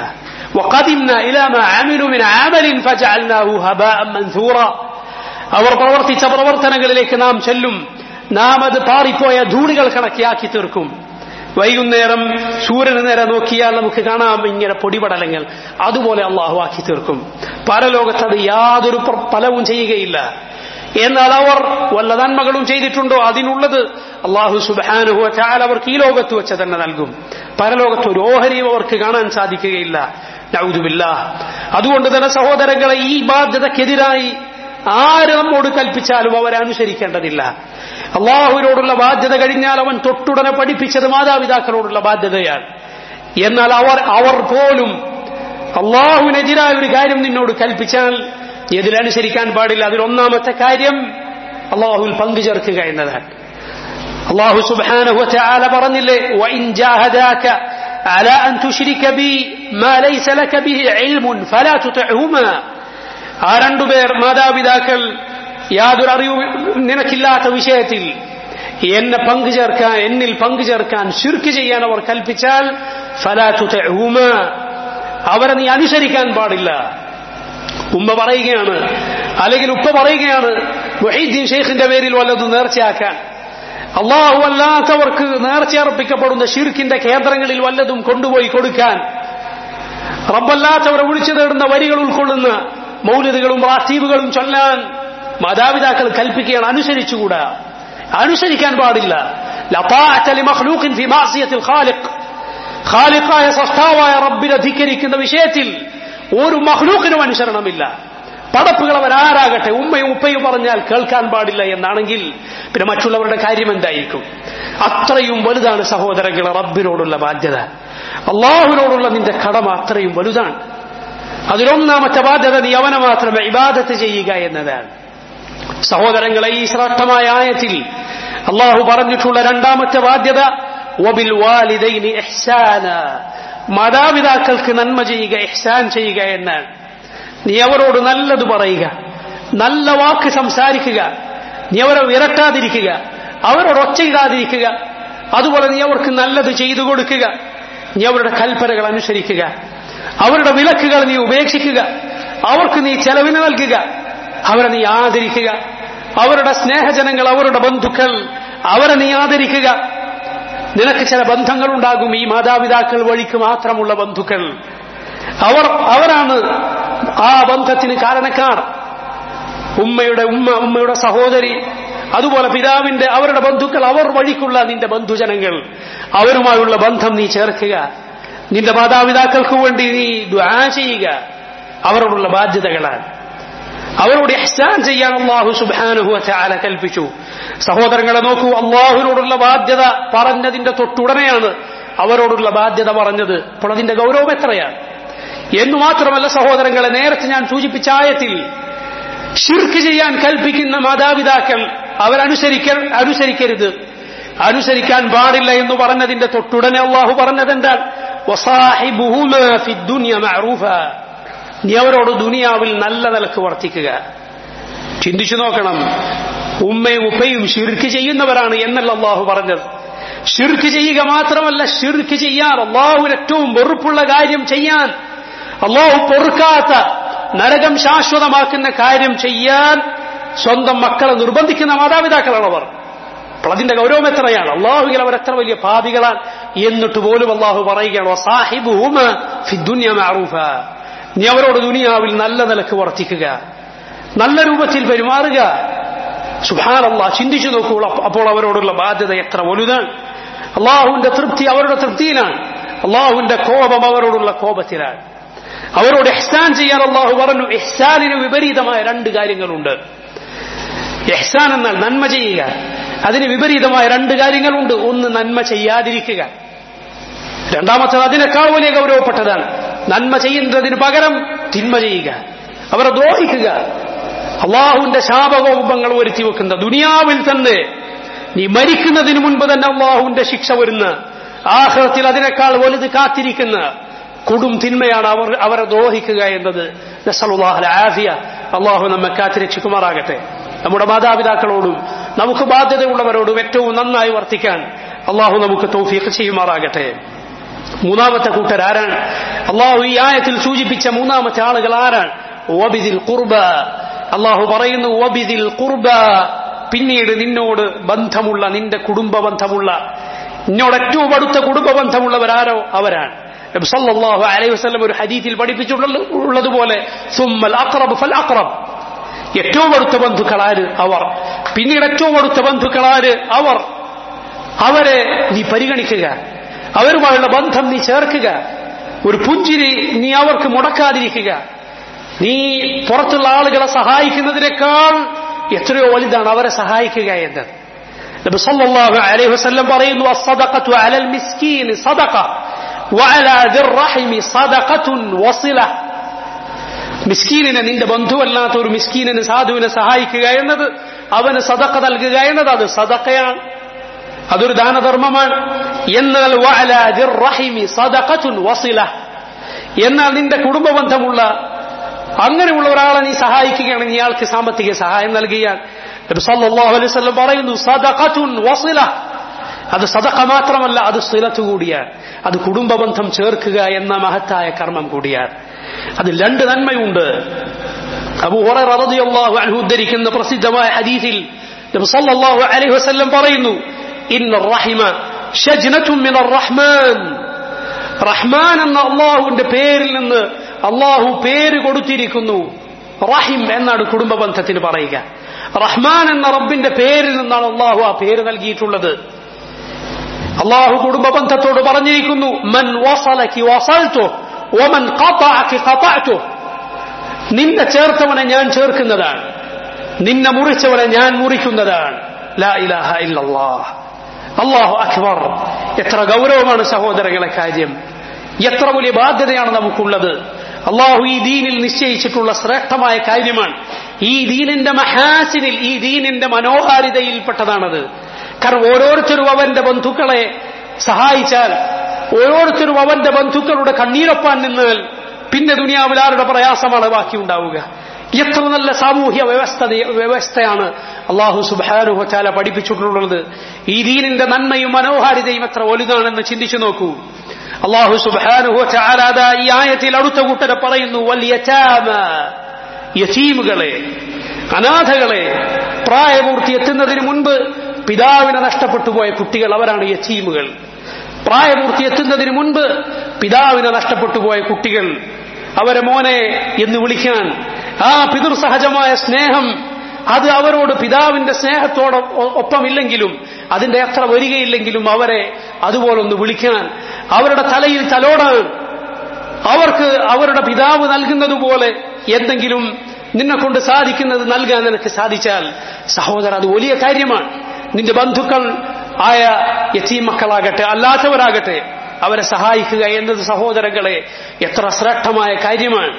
അവർ പ്രവർത്തിച്ച പ്രവർത്തനങ്ങളിലേക്ക് നാം ചെല്ലും നാം അത് പാറിപ്പോയ ധൂളികൾ കണക്കിയാക്കി തീർക്കും വൈകുന്നേരം സൂര്യന് നേരെ നോക്കിയാൽ നമുക്ക് കാണാം ഇങ്ങനെ പൊടിപടലങ്ങൾ അതുപോലെ അള്ളാഹു ആക്കി തീർക്കും പരലോകത്ത് അത് യാതൊരു ഫലവും ചെയ്യുകയില്ല എന്നാൽ അവർ വല്ല നന്മകളും ചെയ്തിട്ടുണ്ടോ അതിനുള്ളത് അള്ളാഹു സുബാനുഹു ചാൽ അവർക്ക് ഈ ലോകത്ത് വെച്ച് തന്നെ നൽകും പരലോകത്ത് ഒരു ഓഹരിയും അവർക്ക് കാണാൻ സാധിക്കുകയില്ല നൗദുബില്ല അതുകൊണ്ട് തന്നെ സഹോദരങ്ങളെ ഈ ബാധ്യതക്കെതിരായി ആര് നമ്മോട് കൽപ്പിച്ചാലും അവരെ അനുസരിക്കേണ്ടതില്ല അള്ളാഹുവിനോടുള്ള ബാധ്യത കഴിഞ്ഞാൽ അവൻ തൊട്ടുടനെ പഠിപ്പിച്ചത് മാതാപിതാക്കളോടുള്ള ബാധ്യതയാണ് എന്നാൽ അവർ അവർ പോലും അള്ളാഹുവിനെതിരായ ഒരു കാര്യം നിന്നോട് കൽപ്പിച്ചാൽ ഇതിലനുസരിക്കാൻ പാടില്ല അതിലൊന്നാമത്തെ കാര്യം അള്ളാഹുവിൽ പങ്കുചേർക്കുക എന്നതാണ് അള്ളാഹു സുബ്ഹാനഹു വതആല പറഞ്ഞില്ലേ വഇൻ ജാഹദാക على أن تشرك بي ما ليس لك به علم فلا تطعهما ആ രണ്ടുപേർ മാതാപിതാക്കൾ യാതൊരു അറിവും നിനക്കില്ലാത്ത വിഷയത്തിൽ എന്നെ പങ്കു ചേർക്കാൻ എന്നിൽ പങ്കു ചേർക്കാൻ ശുർക്ക് ചെയ്യാൻ അവർ കൽപ്പിച്ചാൽ ഫലാത്തുഹുമ അവരെ നീ അനുസരിക്കാൻ പാടില്ല ഉമ്മ പറയുകയാണ് അല്ലെങ്കിൽ ഉപ്പ പറയുകയാണ് മുഹീദ്ദീൻ ഷെയ്ഖിന്റെ പേരിൽ വല്ലതും നേർച്ചയാക്കാൻ അള്ളാഹു അല്ലാത്തവർക്ക് നേർച്ചയർപ്പിക്കപ്പെടുന്ന ഷിർക്കിന്റെ കേന്ദ്രങ്ങളിൽ വല്ലതും കൊണ്ടുപോയി കൊടുക്കാൻ റബ്ബല്ലാത്തവരെ വിളിച്ചു തേടുന്ന വരികൾ ഉൾക്കൊള്ളുന്ന മൗലിദുകളും റാത്തീബുകളും ചൊല്ലാൻ മാതാപിതാക്കൾ കൽപ്പിക്കുകയാണ് അനുസരിച്ചുകൂടാ അനുസരിക്കാൻ പാടില്ല ലതാഅത ലിമഖ്ലൂഖിൻ ഫി മാസിയത്തിൽ ഖാലിഖ് ഖാലിഖായ സൃഷ്ടാവായ റബ്ബിനെ ധിക്കരിക്കുന്ന വിഷയത്തിൽ ഒരു മഹ്ലൂക്കിനും അനുസരണമില്ല പടപ്പുകൾ അവരാരാകട്ടെ ഉമ്മയും ഉപ്പയും പറഞ്ഞാൽ കേൾക്കാൻ പാടില്ല എന്നാണെങ്കിൽ പിന്നെ മറ്റുള്ളവരുടെ കാര്യം എന്തായിരിക്കും അത്രയും വലുതാണ് സഹോദരങ്ങളെ റബ്ബിനോടുള്ള ബാധ്യത അള്ളാഹുവിനോടുള്ള നിന്റെ കടമ അത്രയും വലുതാണ് അതിലൊന്നാമത്തെ ബാധ്യത നീ അവനെ മാത്രമേ ഇബാദത്ത് ചെയ്യുക എന്നതാണ് സഹോദരങ്ങളെ ഈ ശ്രേഷ്ഠമായ ആയത്തിൽ അള്ളാഹു പറഞ്ഞിട്ടുള്ള രണ്ടാമത്തെ ബാധ്യത വബിൽ വാലിദൈനി ഇഹ്സാന മാതാപിതാക്കൾക്ക് നന്മ ചെയ്യുക ഇഹ്സാൻ ചെയ്യുക എന്നാണ് നീ അവരോട് നല്ലത് പറയുക നല്ല വാക്ക് സംസാരിക്കുക നീ അവരെ വിരട്ടാതിരിക്കുക അവരോട് ഒച്ചയിടാതിരിക്കുക അതുപോലെ നീ അവർക്ക് നല്ലത് ചെയ്തു കൊടുക്കുക നീ അവരുടെ കൽപ്പനകൾ അനുസരിക്കുക അവരുടെ വിലക്കുകൾ നീ ഉപേക്ഷിക്കുക അവർക്ക് നീ ചെലവിന് നൽകുക അവരെ നീ ആദരിക്കുക അവരുടെ സ്നേഹജനങ്ങൾ അവരുടെ ബന്ധുക്കൾ അവരെ നീ ആദരിക്കുക നിനക്ക് ചില ബന്ധങ്ങളുണ്ടാകും ഈ മാതാപിതാക്കൾ വഴിക്ക് മാത്രമുള്ള ബന്ധുക്കൾ അവർ അവരാണ് ആ ബന്ധത്തിന് കാരണക്കാർ ഉമ്മയുടെ ഉമ്മ ഉമ്മയുടെ സഹോദരി അതുപോലെ പിതാവിന്റെ അവരുടെ ബന്ധുക്കൾ അവർ വഴിക്കുള്ള നിന്റെ ബന്ധുജനങ്ങൾ അവരുമായുള്ള ബന്ധം നീ ചേർക്കുക നിന്റെ മാതാപിതാക്കൾക്ക് വേണ്ടി നീ ദ്വാ ചെയ്യുക അവരോടുള്ള ബാധ്യതകളാണ് അവരോട് ഇഹ്സാൻ ചെയ്യാൻ അള്ളാഹു സുബാനുഹു ചാല കൽപ്പിച്ചു സഹോദരങ്ങളെ നോക്കൂ അള്ളാഹുവിനോടുള്ള ബാധ്യത പറഞ്ഞതിന്റെ തൊട്ടുടനെയാണ് അവരോടുള്ള ബാധ്യത പറഞ്ഞത് അപ്പോൾ അതിന്റെ ഗൗരവം എത്രയാണ് എന്നു മാത്രമല്ല സഹോദരങ്ങളെ നേരത്തെ ഞാൻ സൂചിപ്പിച്ച ആയത്തിൽ ഷിർക്ക് ചെയ്യാൻ കൽപ്പിക്കുന്ന മാതാപിതാക്കൾ അവരനുസരിക്ക അനുസരിക്കരുത് അനുസരിക്കാൻ പാടില്ല എന്ന് പറഞ്ഞതിന്റെ തൊട്ടുടനെ അള്ളാഹു പറഞ്ഞതെന്താ നീ അവരോട് ദുനിയാവിൽ നല്ല നിലക്ക് വർത്തിക്കുക ചിന്തിച്ചു നോക്കണം ഉമ്മയും ഉപ്പയും ഷിർക്ക് ചെയ്യുന്നവരാണ് എന്നല്ല അള്ളാഹു പറഞ്ഞത് ഷിർക്ക് ചെയ്യുക മാത്രമല്ല ഷിർക്ക് ചെയ്യാൻ അള്ളാഹുവിന് ഏറ്റവും വെറുപ്പുള്ള കാര്യം ചെയ്യാൻ അള്ളാഹു പൊറുക്കാത്ത നരകം ശാശ്വതമാക്കുന്ന കാര്യം ചെയ്യാൻ സ്വന്തം മക്കളെ നിർബന്ധിക്കുന്ന മാതാപിതാക്കളാണ് അവർ അപ്പോൾ അതിന്റെ ഗൗരവം എത്രയാണ് അള്ളാഹുവിൽ അവർ എത്ര വലിയ പാപികളാണ് എന്നിട്ട് പോലും അള്ളാഹു പറയുകയാണ് സാഹിബുഹുമ ഫിദ്ദുന്യ മഅറൂഫ നീ അവരോട് ദുനിയാവിൽ നല്ല നിലക്ക് വർത്തിക്കുക നല്ല രൂപത്തിൽ പെരുമാറുക സുഹാനല്ല ചിന്തിച്ചു നോക്കൂ അപ്പോൾ അവരോടുള്ള ബാധ്യത എത്ര വലുതാണ് അള്ളാഹുവിന്റെ തൃപ്തി അവരുടെ തൃപ്തിയിലാണ് അള്ളാഹുവിന്റെ കോപം അവരോടുള്ള കോപത്തിലാണ് അവരോട് എഹ്സാൻ ചെയ്യാൻ അള്ളാഹു പറഞ്ഞു എഹ്സാനിന് വിപരീതമായ രണ്ട് കാര്യങ്ങളുണ്ട് എഹ്സാൻ എന്നാൽ നന്മ ചെയ്യുക അതിന് വിപരീതമായ രണ്ട് കാര്യങ്ങളുണ്ട് ഒന്ന് നന്മ ചെയ്യാതിരിക്കുക രണ്ടാമത്തത് അതിനേക്കാൾ വലിയ ഗൗരവപ്പെട്ടതാണ് നന്മ ചെയ്യുന്നതിന് പകരം തിന്മ ചെയ്യുക അവരെ ദ്രോഹിക്കുക അള്ളാഹുവിന്റെ ശാപകോപങ്ങൾ വരുത്തി വെക്കുന്ന ദുനിയാവിൽ തന്നെ നീ മരിക്കുന്നതിന് മുൻപ് തന്നെ അള്ളാഹുവിന്റെ ശിക്ഷ വരുന്ന ആഹ്റത്തിൽ അതിനേക്കാൾ വലുത് കാത്തിരിക്കുന്ന കൊടും തിന്മയാണ് അവർ അവരെ ദ്രോഹിക്കുക എന്നത് ആഫിയ അള്ളാഹു നമ്മെ കാത്തിരക്ഷിക്കുമാറാകട്ടെ നമ്മുടെ മാതാപിതാക്കളോടും നമുക്ക് ബാധ്യതയുള്ളവരോടും ഏറ്റവും നന്നായി വർത്തിക്കാൻ അള്ളാഹു നമുക്ക് തൗഫീഖ് ചെയ്യുമാറാകട്ടെ മൂന്നാമത്തെ കൂട്ടർ ആരാണ് അള്ളാഹു ഈ ആയത്തിൽ സൂചിപ്പിച്ച മൂന്നാമത്തെ ആളുകൾ ആരാണ് വബിദിൽ കുർബ അള്ളാഹു പറയുന്നു വബിദിൽ കുർബ പിന്നീട് നിന്നോട് ബന്ധമുള്ള നിന്റെ കുടുംബ ബന്ധമുള്ള നിന്നോട് ഏറ്റവും അടുത്ത കുടുംബ ബന്ധമുള്ളവരാരോ അവരാണ് സല്ലല്ലാഹു അലൈഹി വസല്ലം ഒരു ഹദീത്തിൽ പഠിപ്പിച്ചിട്ടുള്ളതുപോലെ സുമ്മൽ അഖറബ് ഫൽ അഖറബ് ഏറ്റവും അടുത്ത ബന്ധുക്കളാര് അവർ പിന്നീട് ഏറ്റവും അടുത്ത ബന്ധുക്കളാര് അവർ അവരെ നീ പരിഗണിക്കുക അവരുമായുള്ള ബന്ധം നീ ചേർക്കുക ഒരു പുഞ്ചിരി നീ അവർക്ക് മുടക്കാതിരിക്കുക നീ പുറത്തുള്ള ആളുകളെ സഹായിക്കുന്നതിനേക്കാൾ എത്രയോ വലുതാണ് അവരെ സഹായിക്കുക എന്നത് നബി സല്ലല്ലാഹു അലൈഹി വസല്ലം പറയുന്നു അസ്സദഖത്തു അലൽ മിസ്കീൻ സദഖ വഅലാ ദിർ റഹിമി സദഖത്തുൻ വസില മിസ്കീനിനെ നിന്റെ ബന്ധുവല്ലാത്ത ഒരു മിസ്കീനിന് സാധുവിനെ സഹായിക്കുക എന്നത് അവന് സദക്ക നൽകുക എന്നത് അത് സദക്കയാണ് അതൊരു ദാനധർമ്മമാണ് എന്നാൽ വഅലാ ദിർ റഹിമി സദഖത്തുൻ വസില എന്നാൽ നിന്റെ കുടുംബ ബന്ധമുള്ള അങ്ങനെയുള്ള ഒരാളെ നീ സഹായിക്കുകയാണെങ്കിൽ ഇയാൾക്ക് സാമ്പത്തിക സഹായം നൽകിയാൽ സല്ലല്ലാഹു അലൈഹി വസല്ലം പറയുന്നു സദഖത്തുൻ വസില അത് സദഖ മാത്രമല്ല അത് സിലത്ത് കൂടിയാണ് അത് കുടുംബ ബന്ധം ചേർക്കുക എന്ന മഹത്തായ കർമ്മം കൂടിയാണ് അതിൽ രണ്ട് നന്മയുണ്ട് അബൂ ഹുറൈറ റളിയല്ലാഹു അൻഹു ഉദ്ധരിക്കുന്ന പ്രസിദ്ധമായ ഹദീസിൽ നബി സല്ലല്ലാഹു അലൈഹി വസല്ലം പറയുന്നു ഇന്ന റഹിമ ഷജ്നത്തുൻ മിനർ റഹ്മാൻ റഹ്മാൻ എന്ന അള്ളാഹുവിന്റെ പേരിൽ നിന്ന് അള്ളാഹു പേര് കൊടുത്തിരിക്കുന്നു റഹിം എന്നാണ് കുടുംബ ബന്ധത്തിന് പറയുക റഹ്മാൻ എന്ന റബ്ബിന്റെ പേരിൽ നിന്നാണ് അള്ളാഹു ആ പേര് നൽകിയിട്ടുള്ളത് അള്ളാഹു കുടുംബ ബന്ധത്തോട് പറഞ്ഞിരിക്കുന്നു മൻ വസലക്കി വസൽത്തു ഒമൻ ഖതഅക്കി ഖതഅതു നിന്നെ ചേർത്തവനെ ഞാൻ ചേർക്കുന്നതാണ് നിന്നെ മുറിച്ചവനെ ഞാൻ മുറിക്കുന്നതാണ് ലാ ഇലാഹ ഇല്ലല്ലാഹ് അള്ളാഹു അക്ബർ എത്ര ഗൗരവമാണ് സഹോദരങ്ങളെ കാര്യം എത്ര വലിയ ബാധ്യതയാണ് നമുക്കുള്ളത് അള്ളാഹു ഈ ദീനിൽ നിശ്ചയിച്ചിട്ടുള്ള ശ്രേഷ്ഠമായ കാര്യമാണ് ഈ ദീനിന്റെ മഹാസിനിൽ ഈ ദീനിന്റെ മനോഹാരിതയിൽപ്പെട്ടതാണത് കാരണം ഓരോരുത്തരും അവന്റെ ബന്ധുക്കളെ സഹായിച്ചാൽ ഓരോരുത്തരും അവന്റെ ബന്ധുക്കളുടെ കണ്ണീരൊപ്പാൻ നിന്നാൽ പിന്നെ ദുനിയാവിൽ ആരുടെ പ്രയാസമാണ് ബാക്കിയുണ്ടാവുക എത്ര നല്ല സാമൂഹ്യ വ്യവസ്ഥ വ്യവസ്ഥയാണ് അള്ളാഹു സുബാനുഹച്ചാല പഠിപ്പിച്ചിട്ടുള്ളത് ഈ ദീനിന്റെ നന്മയും മനോഹാരിതയും എത്ര വലുതാണെന്ന് ചിന്തിച്ചു നോക്കൂ അള്ളാഹു സുബാനുഹച്ചാല ഈ ആയത്തിൽ അടുത്ത കൂട്ടരെ പറയുന്നു വലിയ യസീമുകളെ അനാഥകളെ പ്രായപൂർത്തി എത്തുന്നതിന് മുൻപ് പിതാവിനെ നഷ്ടപ്പെട്ടു പോയ കുട്ടികൾ അവരാണ് യച്ചീമുകൾ പ്രായപൂർത്തി എത്തുന്നതിന് മുൻപ് പിതാവിനെ നഷ്ടപ്പെട്ടു പോയ കുട്ടികൾ അവരെ മോനെ എന്ന് വിളിക്കാൻ ആ പിതൃസഹജമായ സ്നേഹം അത് അവരോട് പിതാവിന്റെ സ്നേഹത്തോട് ഒപ്പമില്ലെങ്കിലും അതിന്റെ അത്ര വരികയില്ലെങ്കിലും അവരെ അതുപോലൊന്ന് വിളിക്കാൻ അവരുടെ തലയിൽ തലോടാൻ അവർക്ക് അവരുടെ പിതാവ് നൽകുന്നത് പോലെ എന്തെങ്കിലും നിന്നെ കൊണ്ട് സാധിക്കുന്നത് നൽകാൻ നിനക്ക് സാധിച്ചാൽ സഹോദരൻ അത് വലിയ കാര്യമാണ് നിന്റെ ബന്ധുക്കൾ ആയ യത്തീം മക്കളാകട്ടെ അല്ലാത്തവരാകട്ടെ അവരെ സഹായിക്കുക എന്നത് സഹോദരങ്ങളെ എത്ര ശ്രേഷ്ഠമായ കാര്യമാണ്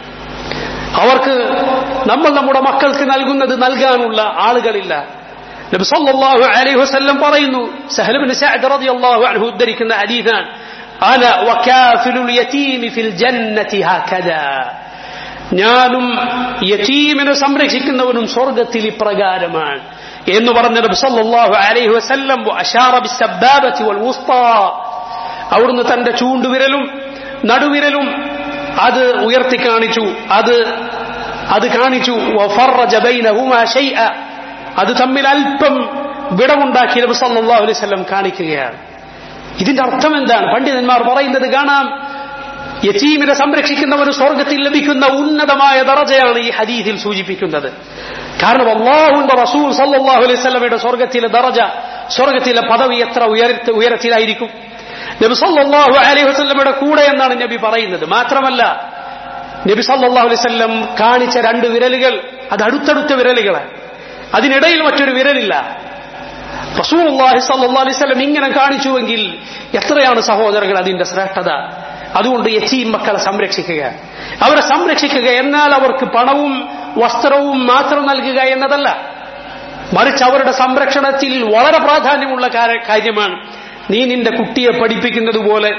അവർക്ക് നമ്മൾ നമ്മുടെ മക്കൾക്ക് നൽകുന്നത് നൽകാനുള്ള ആളുകളില്ല നബി സല്ലല്ലാഹു അലൈഹി വസല്ലം പറയുന്നു സഹൽ ഇബ്നു സഅദ് റളിയല്ലാഹു അൻഹു ഉദ്ധരിക്കുന്ന ഹദീസാണ് അന വകാഫിലുൽ യതീം ഫിൽ ജന്നതി ഹകദാ ഞാനും യതീമിനെ സംരക്ഷിക്കുന്നവനും സ്വർഗത്തിൽ ഇപ്രകാരമാണ് എന്ന് പറഞ്ഞ നബി സല്ലല്ലാഹു അലൈഹി വസല്ലം അശാറ ബിസ്സബ്ബാബത്തി വൽ വുസ്താ അവിടുന്ന് തന്റെ ചൂണ്ടുവിരലും നടുവിരലും അത് ഉയർത്തി കാണിച്ചു അത് അത് കാണിച്ചു വഫറജ ബൈനഹുമാ ശൈഅ അത് തമ്മിൽ അല്പം വിടവുണ്ടാക്കി നബി സല്ലല്ലാഹു അലൈഹി വസല്ലം കാണിക്കുകയാണ് ഇതിന്റെ അർത്ഥം എന്താണ് പണ്ഡിതന്മാർ പറയുന്നത് കാണാം യതീമിനെ സംരക്ഷിക്കുന്നവന് സ്വർഗത്തിൽ ലഭിക്കുന്ന ഉന്നതമായ ദറജയാണ് ഈ ഹദീസിൽ സൂചിപ്പിക്കുന്നത് കാരണം അള്ളാഹുന്റെ റസൂൽ സല്ലല്ലാഹു അലൈഹി വസല്ലമയുടെ സ്വർഗത്തിലെ ദറജ സ്വർഗത്തിലെ പദവി എത്ര ഉയരത്തി ഉയരത്തിലായിരിക്കും നബി സല്ലല്ലാഹു അലൈഹി വസല്ലമയുടെ കൂടെ എന്നാണ് നബി പറയുന്നത് മാത്രമല്ല നബി സല്ലല്ലാഹു അലൈഹി വസല്ലം കാണിച്ച രണ്ട് വിരലുകൾ അത് അടുത്തടുത്ത വിരലുകളാണ് അതിനിടയിൽ മറ്റൊരു വിരലില്ല റസൂലുള്ളാഹി സല്ലല്ലാഹു അലൈഹി വസല്ലം ഇങ്ങനെ കാണിച്ചുവെങ്കിൽ എത്രയാണ് സഹോദരങ്ങൾ അതിന്റെ ശ്രേഷ്ഠത അതുകൊണ്ട് യച്ചീം മക്കളെ സംരക്ഷിക്കുക അവരെ സംരക്ഷിക്കുക എന്നാൽ അവർക്ക് പണവും വസ്ത്രവും മാത്രം നൽകുക എന്നതല്ല മറിച്ച് അവരുടെ സംരക്ഷണത്തിൽ വളരെ പ്രാധാന്യമുള്ള കാര്യമാണ് നീ നിന്റെ കുട്ടിയെ പഠിപ്പിക്കുന്നത് പോലെ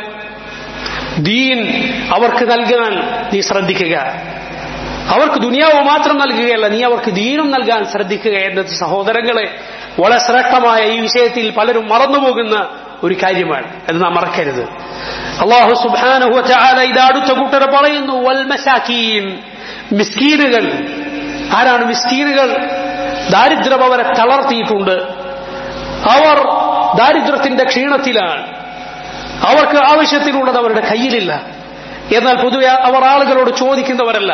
ദീൻ അവർക്ക് നൽകാൻ നീ ശ്രദ്ധിക്കുക അവർക്ക് ദുനിയാവ് മാത്രം നൽകുകയല്ല നീ അവർക്ക് ദീനും നൽകാൻ ശ്രദ്ധിക്കുക എന്നത് സഹോദരങ്ങളെ വളരെ ശ്രേഷ്ഠമായ ഈ വിഷയത്തിൽ പലരും മറന്നുപോകുന്ന ഒരു കാര്യമാണ് അത് നാം മറക്കരുത് അള്ളാഹു സുബാനഹു ഇത് അടുത്ത കൂട്ടരെ പറയുന്നു വൽ മസാക്കീൻ മിസ്കീനുകൾ ആരാണ് മിസ്കീനുകൾ ദാരിദ്ര്യം അവരെ തളർത്തിയിട്ടുണ്ട് അവർ ദാരിദ്ര്യത്തിന്റെ ക്ഷീണത്തിലാണ് അവർക്ക് ആവശ്യത്തിനുള്ളത് അവരുടെ കയ്യിലില്ല എന്നാൽ പൊതുവെ അവർ ആളുകളോട് ചോദിക്കുന്നവരല്ല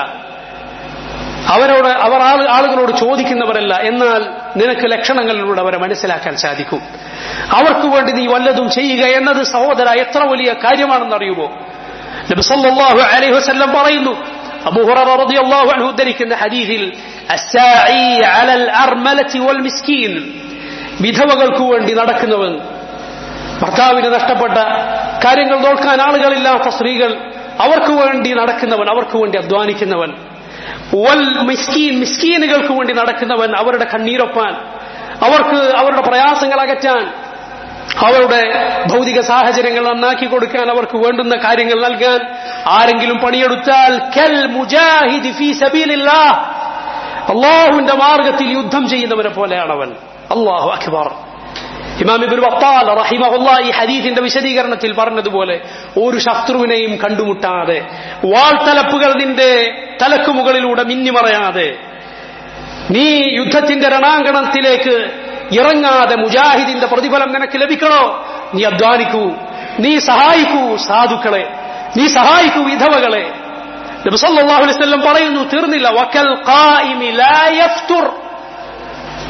അവരോട് അവർ ആളുകളോട് ചോദിക്കുന്നവരല്ല എന്നാൽ നിനക്ക് ലക്ഷണങ്ങളിലൂടെ അവരെ മനസ്സിലാക്കാൻ സാധിക്കും അവർക്ക് വേണ്ടി നീ വല്ലതും ചെയ്യുക എന്നത് സഹോദര എത്ര വലിയ കാര്യമാണെന്ന് അറിയുമോ നബി സല്ലല്ലാഹു അലൈഹി വസല്ലം പറയുന്നു അബൂ ഹുറൈറ റളിയല്ലാഹു അൻഹു ഉദ്ധരിക്കുന്ന ഹദീസിൽ അസ്സാഇ അലൽ അർമലതി വൽ മിസ്കീൻ വിധവകൾക്ക് വേണ്ടി നടക്കുന്നവൻ ഭർത്താവിന് നഷ്ടപ്പെട്ട കാര്യങ്ങൾ നോക്കാൻ ആളുകളില്ലാത്ത സ്ത്രീകൾ അവർക്ക് വേണ്ടി നടക്കുന്നവൻ അവർക്ക് വേണ്ടി അധ്വാനിക്കുന്നവൻ വൽ മിസ്കീൻ മിസ്കീനുകൾക്ക് വേണ്ടി നടക്കുന്നവൻ അവരുടെ കണ്ണീരൊപ്പാൻ അവർക്ക് അവരുടെ പ്രയാസങ്ങൾ അകറ്റാൻ അവരുടെ ഭൗതിക സാഹചര്യങ്ങൾ നന്നാക്കി കൊടുക്കാൻ അവർക്ക് വേണ്ടുന്ന കാര്യങ്ങൾ നൽകാൻ ആരെങ്കിലും പണിയെടുത്താൽ കൽ മുജാഹിദി ഫീ സബീലില്ലാഹ് അള്ളാഹുവിന്റെ മാർഗത്തിൽ യുദ്ധം ചെയ്യുന്നവനെ പോലെയാണ് അവൻ അള്ളാഹു അഖ്ബർ ഇമാം ഇബ്നു ബത്താൽ റഹിമഹുല്ല ഈ ഹദീസിന്റെ വിശദീകരണത്തിൽ പറഞ്ഞതുപോലെ ഒരു ശത്രുവിനെയും കണ്ടുമുട്ടാതെ വാൾത്തലപ്പുകൾ നിന്റെ തലക്കു മുകളിലൂടെ മിന്നിമറയാതെ നീ യുദ്ധത്തിന്റെ രണാങ്കണത്തിലേക്ക് ഇറങ്ങാതെ മുജാഹിദിന്റെ പ്രതിഫലം നിനക്ക് ലഭിക്കണോ നീ അധ്വാനിക്കൂ നീ സഹായിക്കൂ സാധുക്കളെ നീ സഹായിക്കൂ വിധവകളെ നബി സല്ലല്ലാഹു അലൈഹി വസല്ലം പറയുന്നു തീർന്നില്ല വക്കൽ ഖായിമി ലാ യഫ്തുർ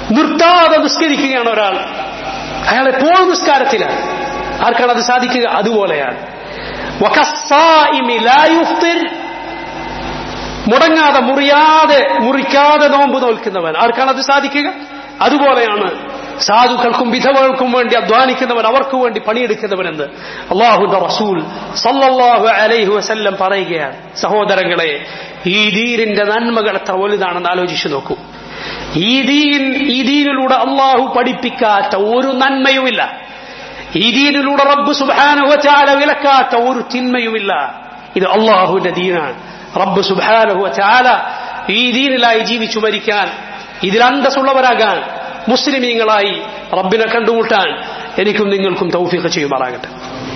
നിർത്താതെ നിസ്കരിക്കുകയാണ് ഒരാൾ അയാൾ എപ്പോഴും നിസ്കാരത്തിലാണ് ആർക്കാണ് അത് സാധിക്കുക അതുപോലെയാണ് വകസ്സായിമി ലാ യുഫ്തിർ മുടങ്ങാതെ മുറിയാതെ മുറിക്കാതെ നോമ്പ് നോൽക്കുന്നവൻ ആർക്കാണ് അത് സാധിക്കുക അതുപോലെയാണ് സാധുക്കൾക്കും വിധവകൾക്കും വേണ്ടി അധ്വാനിക്കുന്നവൻ അവർക്ക് വേണ്ടി പണിയെടുക്കുന്നവനെന്ന് അള്ളാഹുന്റെ റസൂൽ സല്ലല്ലാഹു അലൈഹി വസല്ലം പറയുകയാണ് സഹോദരങ്ങളെ ഈ ദീനിന്റെ നന്മകൾ എത്ര വലുതാണെന്ന് ആലോചിച്ചു നോക്കൂ ഈ ദീൻ ഈ ദീനിലൂടെ അള്ളാഹു പഠിപ്പിക്കാത്ത ഒരു നന്മയുമില്ല ഈ ദീനിലൂടെ റബ്ബ് സുബാനുവച്ചാല വിലക്കാത്ത ഒരു തിന്മയുമില്ല ഇത് അള്ളാഹുവിന്റെ ദീനാണ് റബ്ബ് സുബാനുവച്ചാല ഈ ദീനിലായി ജീവിച്ചു മരിക്കാൻ ഇതിൽ അന്തസ്സുള്ളവരാകാൻ മുസ്ലിമീങ്ങളായി റബ്ബിനെ കണ്ടുമുട്ടാൻ എനിക്കും നിങ്ങൾക്കും തൗഫീഖ് ചെയ്യുമാറാകട്ടെ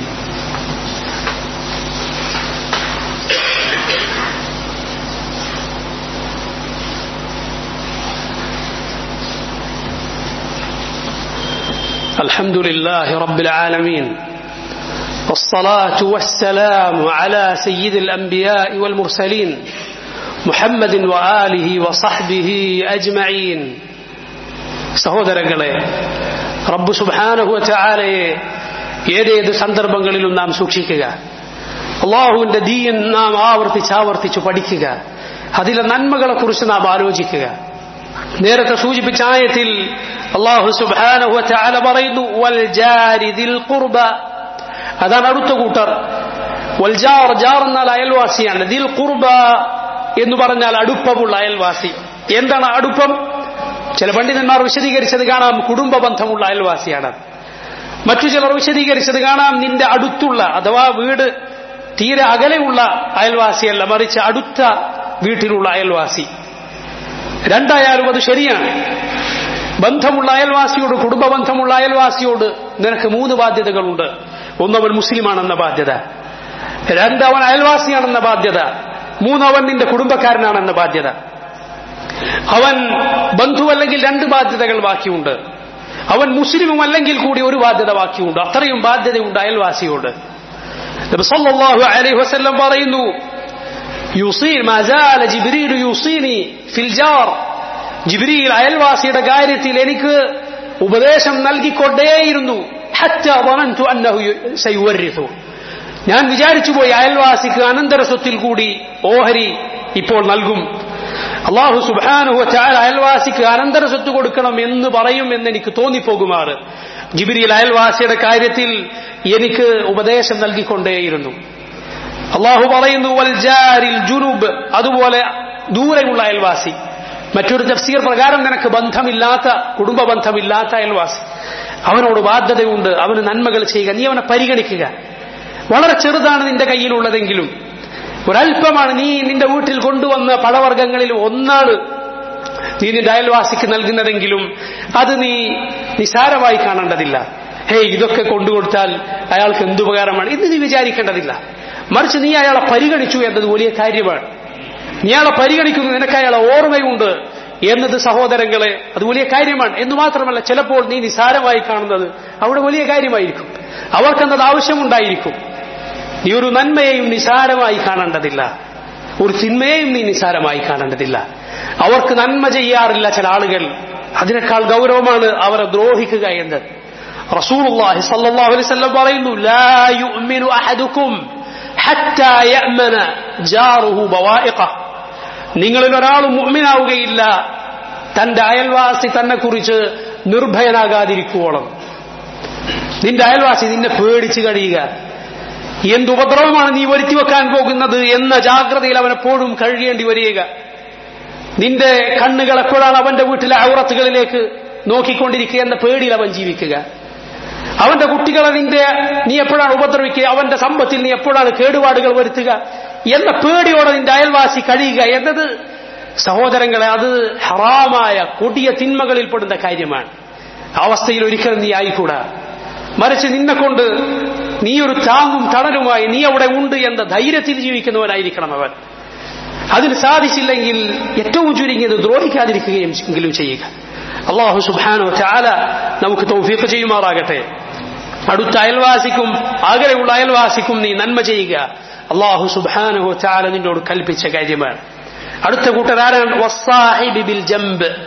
الحمد لله رب العالمين والصلاة والسلام على سيد الأنبياء والمرسلين محمد وآله وصحبه أجمعين സഹോദരങ്ങളെ റബ്ബ് സുബാനഹുവ ചാലയെ ഏതേത് സന്ദർഭങ്ങളിലും നാം സൂക്ഷിക്കുക അള്ളാഹുവിന്റെ ദീൻ നാം ആവർത്തിച്ച് ആവർത്തിച്ച് പഠിക്കുക അതിലെ നന്മകളെ കുറിച്ച് നാം ആലോചിക്കുക നേരത്തെ സൂചിപ്പിച്ച ആയത്തിൽ അള്ളാഹു സുബാനഹുവ ചാല പറയുന്നു വൽ ജാരി ദിൽ ഖുർബ അതാണ് അടുത്ത കൂട്ടർ വൽ ജാർ ജാർ എന്നാൽ അയൽവാസിയാണ് ദിൽ ഖുർബ എന്ന് പറഞ്ഞാൽ അടുപ്പമുള്ള അയൽവാസി എന്താണ് അടുപ്പം ചില പണ്ഡിതന്മാർ വിശദീകരിച്ചത് കാണാം കുടുംബ ബന്ധമുള്ള അയൽവാസിയാണ് മറ്റു ചിലർ വിശദീകരിച്ചത് കാണാം നിന്റെ അടുത്തുള്ള അഥവാ വീട് തീരെ അകലെയുള്ള അയൽവാസിയല്ല മറിച്ച് അടുത്ത വീട്ടിലുള്ള അയൽവാസി രണ്ടായാലും അത് ശരിയാണ് ബന്ധമുള്ള അയൽവാസിയോട് കുടുംബ ബന്ധമുള്ള അയൽവാസിയോട് നിനക്ക് മൂന്ന് ബാധ്യതകളുണ്ട് ഒന്നവൻ മുസ്ലിമാണെന്ന ബാധ്യത രണ്ടവൻ അയൽവാസിയാണെന്ന ബാധ്യത മൂന്നവൻ നിന്റെ കുടുംബക്കാരനാണെന്ന ബാധ്യത അവൻ ബന്ധുവല്ലെങ്കിൽ രണ്ട് ബാധ്യതകൾ ബാക്കിയുണ്ട് അവൻ മുസ്ലിമും അല്ലെങ്കിൽ കൂടി ഒരു ബാധ്യത ബാക്കിയുണ്ട് അത്രയും ബാധ്യതയുണ്ട് അയൽവാസിയോട് സല്ലല്ലാഹു അലൈഹി വസല്ലം പറയുന്നു യുസീൻ മസാല ജിബ്രീൽ യുസീനി ഫിൽ ജാർ ജിബ്രീൽ അയൽവാസിയുടെ കാര്യത്തിൽ എനിക്ക് ഉപദേശം നൽകിക്കൊണ്ടേയിരുന്നു ഹത്ത വനന്തു അന്നഹു സയുവരിഥു ഞാൻ വിചാരിച്ചു പോയി അയൽവാസിക്ക് അനന്തര സ്വത്തിൽ കൂടി ഓഹരി ഇപ്പോൾ നൽകും അള്ളാഹു സുബാനുഹ ചാൽ അയൽവാസിക്ക് അനന്തര സ്വത്ത് കൊടുക്കണം എന്ന് പറയും എന്ന് എനിക്ക് തോന്നിപ്പോകുമാറ് ജിബിരിയിൽ അയൽവാസിയുടെ കാര്യത്തിൽ എനിക്ക് ഉപദേശം നൽകിക്കൊണ്ടേയിരുന്നു അള്ളാഹു പറയുന്നു വൽജാരിൽ ജുനൂബ് അതുപോലെ ദൂരെയുള്ള അയൽവാസി മറ്റൊരു തഫ്സീർ പ്രകാരം നിനക്ക് ബന്ധമില്ലാത്ത കുടുംബ ബന്ധമില്ലാത്ത അയൽവാസി അവനോട് ബാധ്യതയുണ്ട് അവന് നന്മകൾ ചെയ്യുക നീ അവനെ പരിഗണിക്കുക വളരെ ചെറുതാണ് നിന്റെ കയ്യിലുള്ളതെങ്കിലും ഒരല്പമാണ് നീ നിന്റെ വീട്ടിൽ കൊണ്ടുവന്ന പഴവർഗ്ഗങ്ങളിൽ ഒന്നാണ് നീ നിന്റെ അയൽവാസിക്ക് നൽകുന്നതെങ്കിലും അത് നീ നിസാരമായി കാണേണ്ടതില്ല ഹേ ഇതൊക്കെ കൊണ്ടുകൊടുത്താൽ അയാൾക്ക് എന്തുപകാരമാണ് ഇത് നീ വിചാരിക്കേണ്ടതില്ല മറിച്ച് നീ അയാളെ പരിഗണിച്ചു എന്നത് വലിയ കാര്യമാണ് നീ അയാളെ പരിഗണിക്കുന്നു നിനക്ക് അയാളെ ഓർമ്മയുണ്ട് എന്നത് സഹോദരങ്ങളെ അത് വലിയ കാര്യമാണ് എന്ന് മാത്രമല്ല ചിലപ്പോൾ നീ നിസാരമായി കാണുന്നത് അവിടെ വലിയ കാര്യമായിരിക്കും അവർക്കെന്നത് ആവശ്യമുണ്ടായിരിക്കും നീ ഒരു നന്മയെയും നിസാരമായി കാണേണ്ടതില്ല ഒരു തിന്മയെയും നീ നിസാരമായി കാണേണ്ടതില്ല അവർക്ക് നന്മ ചെയ്യാറില്ല ചില ആളുകൾ അതിനേക്കാൾ ഗൗരവമാണ് അവരെ ദ്രോഹിക്കുക എന്ന് റസൂലുള്ളാഹി സല്ലല്ലാഹു അലൈഹി വസല്ലം പറയുന്നു ലാ യുഅ്മിനു അഹദുക്കും ഹത്താ യഅ്മന ജാറുഹു ബവായിഖ നിങ്ങളിൽ ഒരാൾ മുഅ്മിനാവുകയില്ല തന്റെ അയൽവാസി തന്നെ കുറിച്ച് നിർഭയനാകാതിരിക്കുവോളം നിന്റെ അയൽവാസി നിന്നെ പേടിച്ച് കഴിയുക എന്തുപദ്രവമാണ് നീ വരുത്തി വെക്കാൻ പോകുന്നത് എന്ന ജാഗ്രതയിൽ അവൻ എപ്പോഴും കഴിയേണ്ടി വരിക നിന്റെ കണ്ണുകൾ എപ്പോഴാണ് അവന്റെ വീട്ടിലെ ഔറത്തുകളിലേക്ക് നോക്കിക്കൊണ്ടിരിക്കുക എന്ന പേടിയിൽ അവൻ ജീവിക്കുക അവന്റെ കുട്ടികളെ നിന്റെ നീ എപ്പോഴാണ് ഉപദ്രവിക്കുക അവന്റെ സമ്പത്തിൽ നീ എപ്പോഴാണ് കേടുപാടുകൾ വരുത്തുക എന്ന പേടിയോടെ നിന്റെ അയൽവാസി കഴിയുക എന്നത് സഹോദരങ്ങളെ അത് ഹറാമായ കൊടിയ തിന്മകളിൽപ്പെടുന്ന കാര്യമാണ് അവസ്ഥയിൽ ഒരിക്കലും നീ ആയിക്കൂടാ മറിച്ച് നിന്നെ കൊണ്ട് നീ ഒരു താങ്ങും തണലുമായി നീ അവിടെ ഉണ്ട് എന്ന ധൈര്യത്തിൽ ജീവിക്കുന്നവനായിരിക്കണം അവൻ അതിന് സാധിച്ചില്ലെങ്കിൽ ഏറ്റവും ചുരുങ്ങിയത് ദ്രോഹിക്കാതിരിക്കുകയും എങ്കിലും ചെയ്യുക അള്ളാഹു സുബാനോ ചാല നമുക്ക് തൗഫീഖ് ചെയ്യുമാറാകട്ടെ അടുത്ത അയൽവാസിക്കും അകലെയുള്ള അയൽവാസിക്കും നീ നന്മ ചെയ്യുക അള്ളാഹു സുബാനോ ചാല നിന്നോട് കൽപ്പിച്ച കാര്യമാണ് അടുത്ത കൂട്ടരാരാണ് വസ്സാഹിബി ബിൽ ജംബ്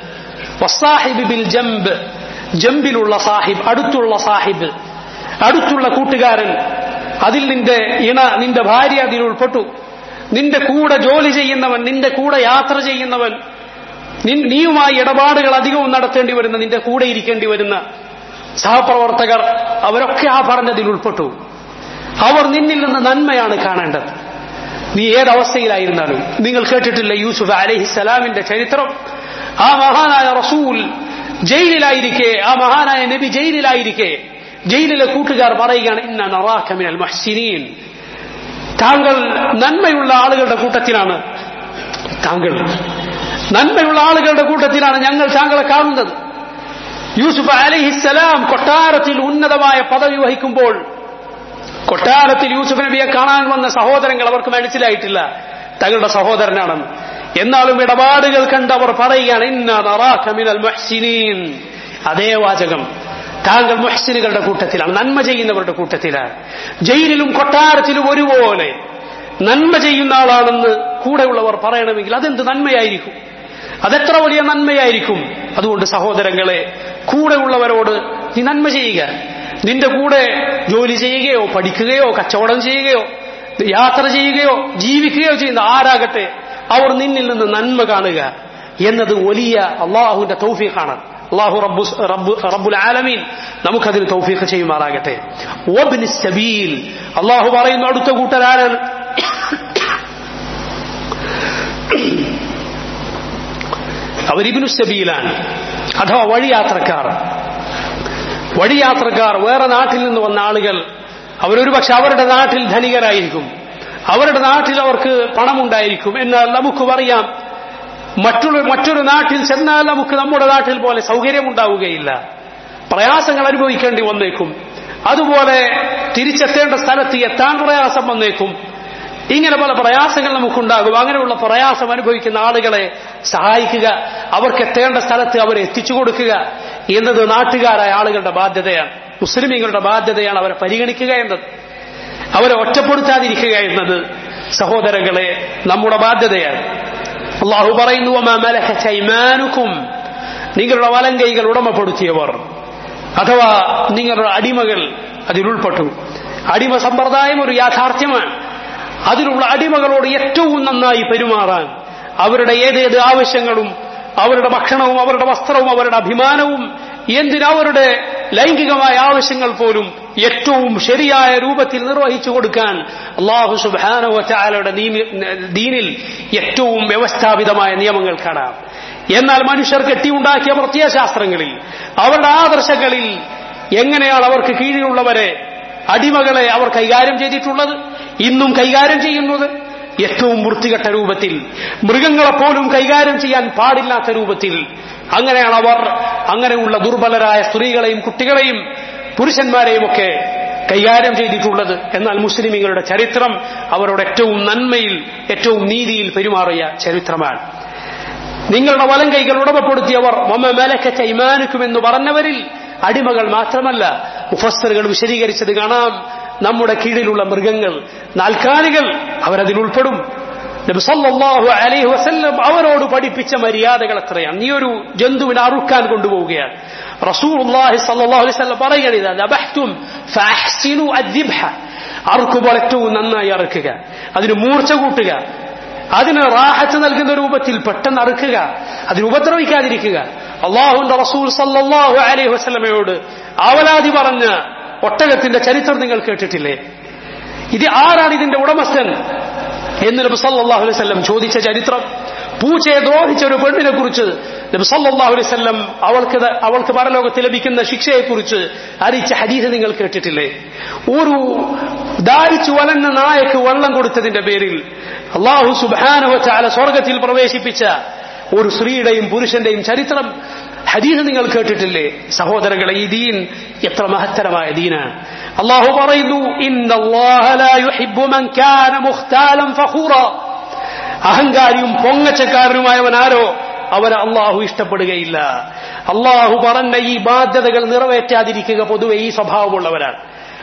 വസാഹിബ് ബിൽ ജംബ് ജംബിലുള്ള സാഹിബ് അടുത്തുള്ള സാഹിബ് അടുത്തുള്ള കൂട്ടുകാരൻ അതിൽ നിന്റെ ഇണ നിന്റെ ഭാര്യ അതിൽ ഉൾപ്പെട്ടു നിന്റെ കൂടെ ജോലി ചെയ്യുന്നവൻ നിന്റെ കൂടെ യാത്ര ചെയ്യുന്നവൻ നിൻ- നീയുമായി ഇടപാടുകൾ അധികവും നടത്തേണ്ടി വരുന്ന നിന്റെ കൂടെ ഇരിക്കേണ്ടി വരുന്ന സഹപ്രവർത്തകർ അവരൊക്കെ ആ പറഞ്ഞതിൽ ഉൾപ്പെട്ടു അവർ നിന്നിൽ നിന്ന് നന്മയാണ് കാണേണ്ടത് നീ ഏതവസ്ഥയിലായിരുന്നാലും നിങ്ങൾ കേട്ടിട്ടില്ല യൂസുഫ് അലഹിസലാമിന്റെ ചരിത്രം ആ മഹാനായ റസൂൽ ജയിലിലായിരിക്കെ ആ മഹാനായ നബി ജയിലിലായിരിക്കെ ജയിലിലെ കൂട്ടുകാർ പറയുകയാണ് ഇന്ന നറാഖമിനൽ മഹ്സിനീൻ താങ്കൾ നന്മയുള്ള ആളുകളുടെ കൂട്ടത്തിലാണ് താങ്കൾ നന്മയുള്ള ആളുകളുടെ കൂട്ടത്തിലാണ് ഞങ്ങൾ താങ്കളെ കാണുന്നത് യൂസുഫ് അലഹിസലാം കൊട്ടാരത്തിൽ ഉന്നതമായ പദവി വഹിക്കുമ്പോൾ കൊട്ടാരത്തിൽ യൂസുഫ് നബിയെ കാണാൻ വന്ന സഹോദരങ്ങൾ അവർക്ക് മനസ്സിലായിട്ടില്ല തങ്ങളുടെ സഹോദരനാണെന്ന് എന്നാലും ഇടപാടുകൾ കണ്ട് അവർ പറയുകയാണ് ഇന്ന നറാക മിനൽ മുഹ്സിനീൻ അതേ വാചകം താങ്കൾ മുഹ്സിനുകളുടെ കൂട്ടത്തിലാണ് നന്മ ചെയ്യുന്നവരുടെ കൂട്ടത്തിലാണ് ജയിലിലും കൊട്ടാരത്തിലും ഒരുപോലെ നന്മ ചെയ്യുന്ന ആളാണെന്ന് കൂടെയുള്ളവർ പറയണമെങ്കിൽ അതെന്ത് നന്മയായിരിക്കും അതെത്ര വലിയ നന്മയായിരിക്കും അതുകൊണ്ട് സഹോദരങ്ങളെ കൂടെയുള്ളവരോട് നീ നന്മ ചെയ്യുക നിന്റെ കൂടെ ജോലി ചെയ്യുകയോ പഠിക്കുകയോ കച്ചവടം ചെയ്യുകയോ യാത്ര ചെയ്യുകയോ ജീവിക്കുകയോ ചെയ്യുന്ന ആരാകട്ടെ അവർ നിന്നിൽ നിന്ന് നന്മ കാണുക എന്നത് വലിയ അള്ളാഹുവിന്റെ തൗഫീഖാണ് അള്ളാഹു റബ്ബു റബ്ബു റബ്ബുൽ ആലമീൻ നമുക്കതിന് തൗഫീഖ് ചെയ്യുമാറാകട്ടെ ഓബിന് സബീൽ അള്ളാഹു പറയുന്നു അടുത്ത കൂട്ടരാരാണ് അവർ ഇബിനു സബീലാണ് അഥവാ വഴിയാത്രക്കാർ വഴിയാത്രക്കാർ വേറെ നാട്ടിൽ നിന്ന് വന്ന ആളുകൾ അവരൊരു പക്ഷെ അവരുടെ നാട്ടിൽ ധനികരായിരിക്കും അവരുടെ നാട്ടിൽ അവർക്ക് പണമുണ്ടായിരിക്കും എന്നാൽ നമുക്ക് പറയാം മറ്റൊരു മറ്റൊരു നാട്ടിൽ ചെന്നാൽ നമുക്ക് നമ്മുടെ നാട്ടിൽ പോലെ സൗകര്യമുണ്ടാവുകയില്ല പ്രയാസങ്ങൾ അനുഭവിക്കേണ്ടി വന്നേക്കും അതുപോലെ തിരിച്ചെത്തേണ്ട സ്ഥലത്ത് എത്താൻ പ്രയാസം വന്നേക്കും ഇങ്ങനെ പല പ്രയാസങ്ങൾ നമുക്കുണ്ടാകും അങ്ങനെയുള്ള പ്രയാസം അനുഭവിക്കുന്ന ആളുകളെ സഹായിക്കുക അവർക്ക് എത്തേണ്ട സ്ഥലത്ത് അവരെ എത്തിച്ചു കൊടുക്കുക എന്നത് നാട്ടുകാരായ ആളുകളുടെ ബാധ്യതയാണ് മുസ്ലിമീങ്ങളുടെ ബാധ്യതയാണ് അവരെ പരിഗണിക്കുക എന്നത് അവരെ ഒറ്റപ്പെടുത്താതിരിക്കുക എന്നത് സഹോദരങ്ങളെ നമ്മുടെ ബാധ്യതയാണ് അള്ളാഹു പറയുന്നു "വമാ മലക്കത്ത് അയ്മാനുക്കും നിങ്ങളുടെ വലം കൈകൾ ഉടമപ്പെടുത്തിയവർ അഥവാ നിങ്ങളുടെ അടിമകൾ അതിലുൾപ്പെട്ടു അടിമ സമ്പ്രദായം ഒരു യാഥാർത്ഥ്യമാണ് അതിലുള്ള അടിമകളോട് ഏറ്റവും നന്നായി പെരുമാറാൻ അവരുടെ ഏതേത് ആവശ്യങ്ങളും അവരുടെ ഭക്ഷണവും അവരുടെ വസ്ത്രവും അവരുടെ അഭിമാനവും എന്തിനവരുടെ ലൈംഗികമായ ആവശ്യങ്ങൾ പോലും ഏറ്റവും ശരിയായ രൂപത്തിൽ നിർവഹിച്ചു കൊടുക്കാൻ അള്ളാഹു സുബാനുവറ്റാലയുടെ ദീനിൽ ഏറ്റവും വ്യവസ്ഥാപിതമായ നിയമങ്ങൾ കാണാം എന്നാൽ മനുഷ്യർ കെട്ടിയുണ്ടാക്കിയ പ്രത്യയശാസ്ത്രങ്ങളിൽ അവരുടെ ആദർശങ്ങളിൽ എങ്ങനെയാണ് അവർക്ക് കീഴിലുള്ളവരെ അടിമകളെ അവർ കൈകാര്യം ചെയ്തിട്ടുള്ളത് ഇന്നും കൈകാര്യം ചെയ്യുന്നത് ഏറ്റവും വൃത്തികെട്ട രൂപത്തിൽ മൃഗങ്ങളെപ്പോലും കൈകാര്യം ചെയ്യാൻ പാടില്ലാത്ത രൂപത്തിൽ അങ്ങനെയാണ് അവർ അങ്ങനെയുള്ള ദുർബലരായ സ്ത്രീകളെയും കുട്ടികളെയും പുരുഷന്മാരെയും ഒക്കെ കൈകാര്യം ചെയ്തിട്ടുള്ളത് എന്നാൽ മുസ്ലിമീങ്ങളുടെ ചരിത്രം അവരുടെ ഏറ്റവും നന്മയിൽ ഏറ്റവും നീതിയിൽ പെരുമാറിയ ചരിത്രമാണ് നിങ്ങളുടെ വലം കൈകൾ ഉടമപ്പെടുത്തിയവർ മമ മലക്കറ്റ ഇമാനുക്കും എന്ന് പറഞ്ഞവരിൽ അടിമകൾ മാത്രമല്ല മുഫസ്സറുകൾ വിശദീകരിച്ചത് കാണാം നമ്മുടെ കീഴിലുള്ള മൃഗങ്ങൾ നാൽക്കാലികൾ അവരതിൽ ഉൾപ്പെടും നബി സല്ലല്ലാഹു അലൈഹി വസല്ലം അവരോട് പഠിപ്പിച്ച മര്യാദകൾ എത്രയാണ് നീ ഒരു ജന്തുവിനെ അറുക്കാൻ കൊണ്ടുപോവുകയാണ് റസൂലുള്ളാഹി സല്ലല്ലാഹു അലൈഹി വസല്ലം പറയുകയാണ് ഇതാ ദബഹ്തും ഫഅഹ്സിനു അദ്ദിബ്ഹ അറുക്കുമ്പോൾ ഏറ്റവും നന്നായി അറുക്കുക അതിന് മൂർച്ച കൂട്ടുക അതിന് റാഹത്ത് നൽകുന്ന രൂപത്തിൽ പെട്ടെന്ന് അറുക്കുക അതിന് ഉപദ്രവിക്കാതിരിക്കുക അള്ളാഹുന്റെ റസൂൽ സല്ലല്ലാഹു അലൈഹി വസല്ലമയോട് അവലാതി പറഞ്ഞ ഒട്ടകത്തിന്റെ ചരിത്രം നിങ്ങൾ കേട്ടിട്ടില്ലേ ഇത് ആരാണ് ഇതിന്റെ ഉടമസ്ഥൻ എന്ന് നബി സല്ലല്ലാഹു അലൈഹി വസല്ലം ചോദിച്ച ചരിത്രം പൂച്ചയെ ദ്രോഹിച്ച ഒരു പെണ്ണിനെ കുറിച്ച് നബി സല്ലല്ലാഹു അലൈഹി വസല്ലം അവൾക്ക് അവൾക്ക് പരലോകത്ത് ലഭിക്കുന്ന ശിക്ഷയെ കുറിച്ച് അറിയിച്ച ഹദീസ് നിങ്ങൾ കേട്ടിട്ടില്ലേ ഒരു ദാരിച്ചു വലന്ന നായക്ക് വെള്ളം കൊടുത്തതിന്റെ പേരിൽ അള്ളാഹു സുബ്ഹാനഹു വതആല സ്വർഗത്തിൽ പ്രവേശിപ്പിച്ച ഒരു സ്ത്രീയുടെയും പുരുഷന്റെയും ചരിത്രം ഹദീസ് നിങ്ങൾ കേട്ടിട്ടില്ലേ സഹോദരങ്ങളെ ഈ ദീൻ എത്ര മഹത്തരമായ ദീനാണ് അള്ളാഹു പറയുന്നു ഇന്നല്ലാഹ ലാ യുഹിബ്ബു മൻ കാന മുഖ്താലൻ ഫഖൂറ അഹങ്കാരിയും പൊങ്ങച്ചക്കാരനുമായവൻ ആരോ അവനെ അള്ളാഹു ഇഷ്ടപ്പെടുകയില്ല അള്ളാഹു പറഞ്ഞ ഈ ബാധ്യതകൾ നിറവേറ്റാതിരിക്കുക പൊതുവെ ഈ സ്വഭാവമുള്ളവരാണ്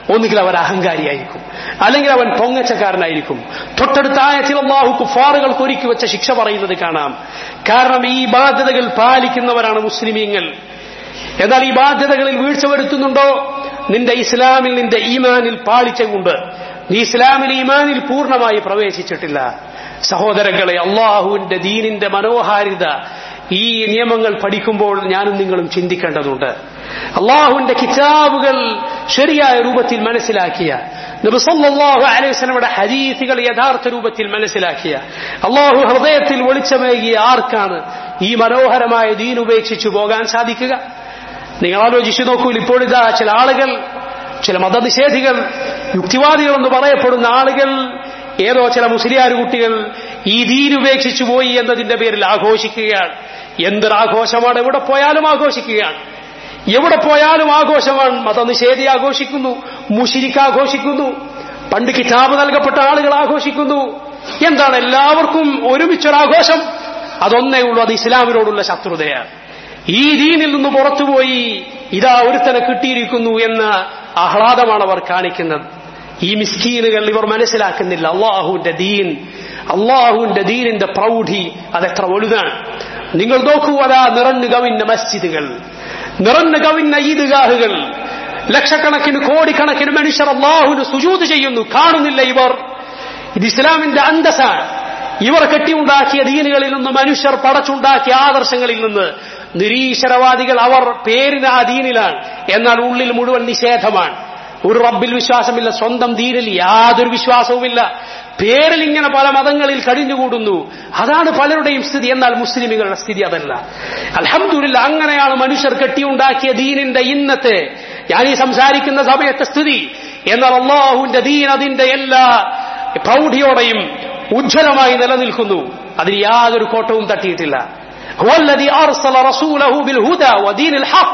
ഒന്നുകിൽ അവൻ അഹങ്കാരിയായിരിക്കും അല്ലെങ്കിൽ അവൻ പൊങ്ങച്ചക്കാരനായിരിക്കും തൊട്ടടുത്ത ആയത്തിൽ അള്ളാഹു കുഫാറുകൾക്ക് ഒരുക്കി വെച്ച ശിക്ഷ പറയുന്നത് കാണാം കാരണം ഈ ബാധ്യതകൾ പാലിക്കുന്നവരാണ് മുസ്ലിമീങ്ങൾ എന്നാൽ ഈ ബാധ്യതകളിൽ വീഴ്ച വരുത്തുന്നുണ്ടോ നിന്റെ ഇസ്ലാമിൽ നിന്റെ ഈമാനിൽ പാളിച്ചുകൊണ്ട് നീ ഇസ്ലാമിൽ ഈമാനിൽ പൂർണ്ണമായി പ്രവേശിച്ചിട്ടില്ല സഹോദരങ്ങളെ അള്ളാഹുവിന്റെ ദീനിന്റെ മനോഹാരിത ഈ നിയമങ്ങൾ പഠിക്കുമ്പോൾ ഞാനും നിങ്ങളും ചിന്തിക്കേണ്ടതുണ്ട് അള്ളാഹുവിന്റെ കിതാബുകൾ ശരിയായ രൂപത്തിൽ മനസ്സിലാക്കിയ നബിസല്ലാഹു അലൈഹിസ്ലമയുടെ ഹരീസുകൾ യഥാർത്ഥ രൂപത്തിൽ മനസ്സിലാക്കിയ അള്ളാഹു ഹൃദയത്തിൽ വെളിച്ചമേകിയ ആർക്കാണ് ഈ മനോഹരമായ ദീൻ ഉപേക്ഷിച്ചു പോകാൻ സാധിക്കുക നിങ്ങൾ ആലോചിച്ചു നോക്കൂ ഇപ്പോൾ ഇതാ ചില ആളുകൾ ചില മതനിഷേധികൾ യുക്തിവാദികൾ എന്ന് പറയപ്പെടുന്ന ആളുകൾ ഏതോ ചില മുസ്ലിയാർ കുട്ടികൾ ഈ ദീൻ ഉപേക്ഷിച്ചു പോയി എന്നതിന്റെ പേരിൽ ആഘോഷിക്കുകയാണ് എന്തൊരാഘോഷമാണ് എവിടെ പോയാലും ആഘോഷിക്കുകയാണ് എവിടെ പോയാലും ആഘോഷമാണ് മതനിഷേധി ആഘോഷിക്കുന്നു മുഷിരിക്ക് ആഘോഷിക്കുന്നു പണ്ട് കിതാബ് നൽകപ്പെട്ട ആളുകൾ ആഘോഷിക്കുന്നു എന്താണ് എല്ലാവർക്കും ഒരുമിച്ചൊരാഘോഷം അതൊന്നേ ഉള്ളൂ അത് ഇസ്ലാമിനോടുള്ള ശത്രുതയാണ് ഈ ദീനിൽ നിന്ന് പുറത്തുപോയി ഇതാ ഒരുത്തനെ കിട്ടിയിരിക്കുന്നു എന്ന ആഹ്ലാദമാണ് അവർ കാണിക്കുന്നത് ഈ മിസ്കീനുകൾ ഇവർ മനസ്സിലാക്കുന്നില്ല അള്ളാഹുവിന്റെ ദീൻ അള്ളാഹുവിന്റെ ദീനിന്റെ പ്രൗഢി അതെത്ര വലുതാണ് നിങ്ങൾ നോക്കൂ അതാ നിറഞ്ഞു കവിഞ്ഞ മസ്ജിദുകൾ നിറഞ്ഞു കവിഞ്ഞ ഈദ്ഗാഹുകൾ ലക്ഷക്കണക്കിന് കോടിക്കണക്കിന് മനുഷ്യർ അള്ളാഹുവിന് സുജൂത് ചെയ്യുന്നു കാണുന്നില്ല ഇവർ ഇത് ഇസ്ലാമിന്റെ അന്തസ്സാണ് ഇവർ കെട്ടിയുണ്ടാക്കിയ ദീനുകളിൽ നിന്ന് മനുഷ്യർ പടച്ചുണ്ടാക്കിയ ആദർശങ്ങളിൽ നിന്ന് നിരീശ്വരവാദികൾ അവർ പേരിന് ആ ദീനിലാണ് എന്നാൽ ഉള്ളിൽ മുഴുവൻ നിഷേധമാണ് ഒരു റബ്ബിൽ വിശ്വാസമില്ല സ്വന്തം ദീനിൽ യാതൊരു വിശ്വാസവുമില്ല പേരിൽ ഇങ്ങനെ പല മതങ്ങളിൽ കഴിഞ്ഞുകൂടുന്നു അതാണ് പലരുടെയും സ്ഥിതി എന്നാൽ മുസ്ലിമുകളുടെ സ്ഥിതി അതല്ല അലഹമില്ല അങ്ങനെയാണ് മനുഷ്യർ കെട്ടിയുണ്ടാക്കിയ ദീനിന്റെ ഇന്നത്തെ ഞാൻ ഈ സംസാരിക്കുന്ന സമയത്തെ സ്ഥിതി എന്നാൽ അള്ളാഹുവിന്റെ ദീൻ അതിന്റെ എല്ലാ പ്രൗഢിയോടെയും ഉജ്ജ്വലമായി നിലനിൽക്കുന്നു അതിന് യാതൊരു കോട്ടവും തട്ടിയിട്ടില്ല هو الذي أرسل رسوله بالهدى ودين الحق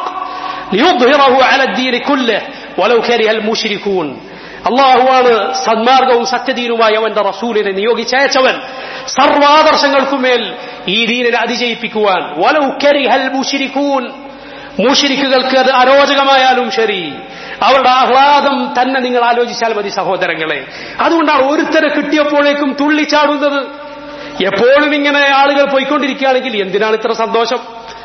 ليظهره على الدين كله ولو كره المشركون അള്ളാഹുവാണ് സന്മാർഗവും സത്യദീനുമായി അവന്റെ റസൂലിനെ നിയോഗിച്ചയച്ചവൻ സർവാദർശങ്ങൾക്കുമേൽ ഈ ദീനിനെ അതിജയിപ്പിക്കുവാൻ വലൗ കരിഹൽ മുഷിരിക്കൂൻ മുഷിരിക്കുകൾക്ക് അത് അരോചകമായാലും ശരി അവരുടെ ആഹ്ലാദം തന്നെ നിങ്ങൾ ആലോചിച്ചാൽ മതി സഹോദരങ്ങളെ അതുകൊണ്ടാണ് ഒരുത്തരെ കിട്ടിയപ്പോഴേക്കും തുള്ളിച്ചാടുന്നത് എപ്പോഴും ഇങ്ങനെ ആളുകൾ പോയിക്കൊണ്ടിരിക്കുകയാണെങ്കിൽ എന്തിനാണ് ഇത്ര സന്തോഷം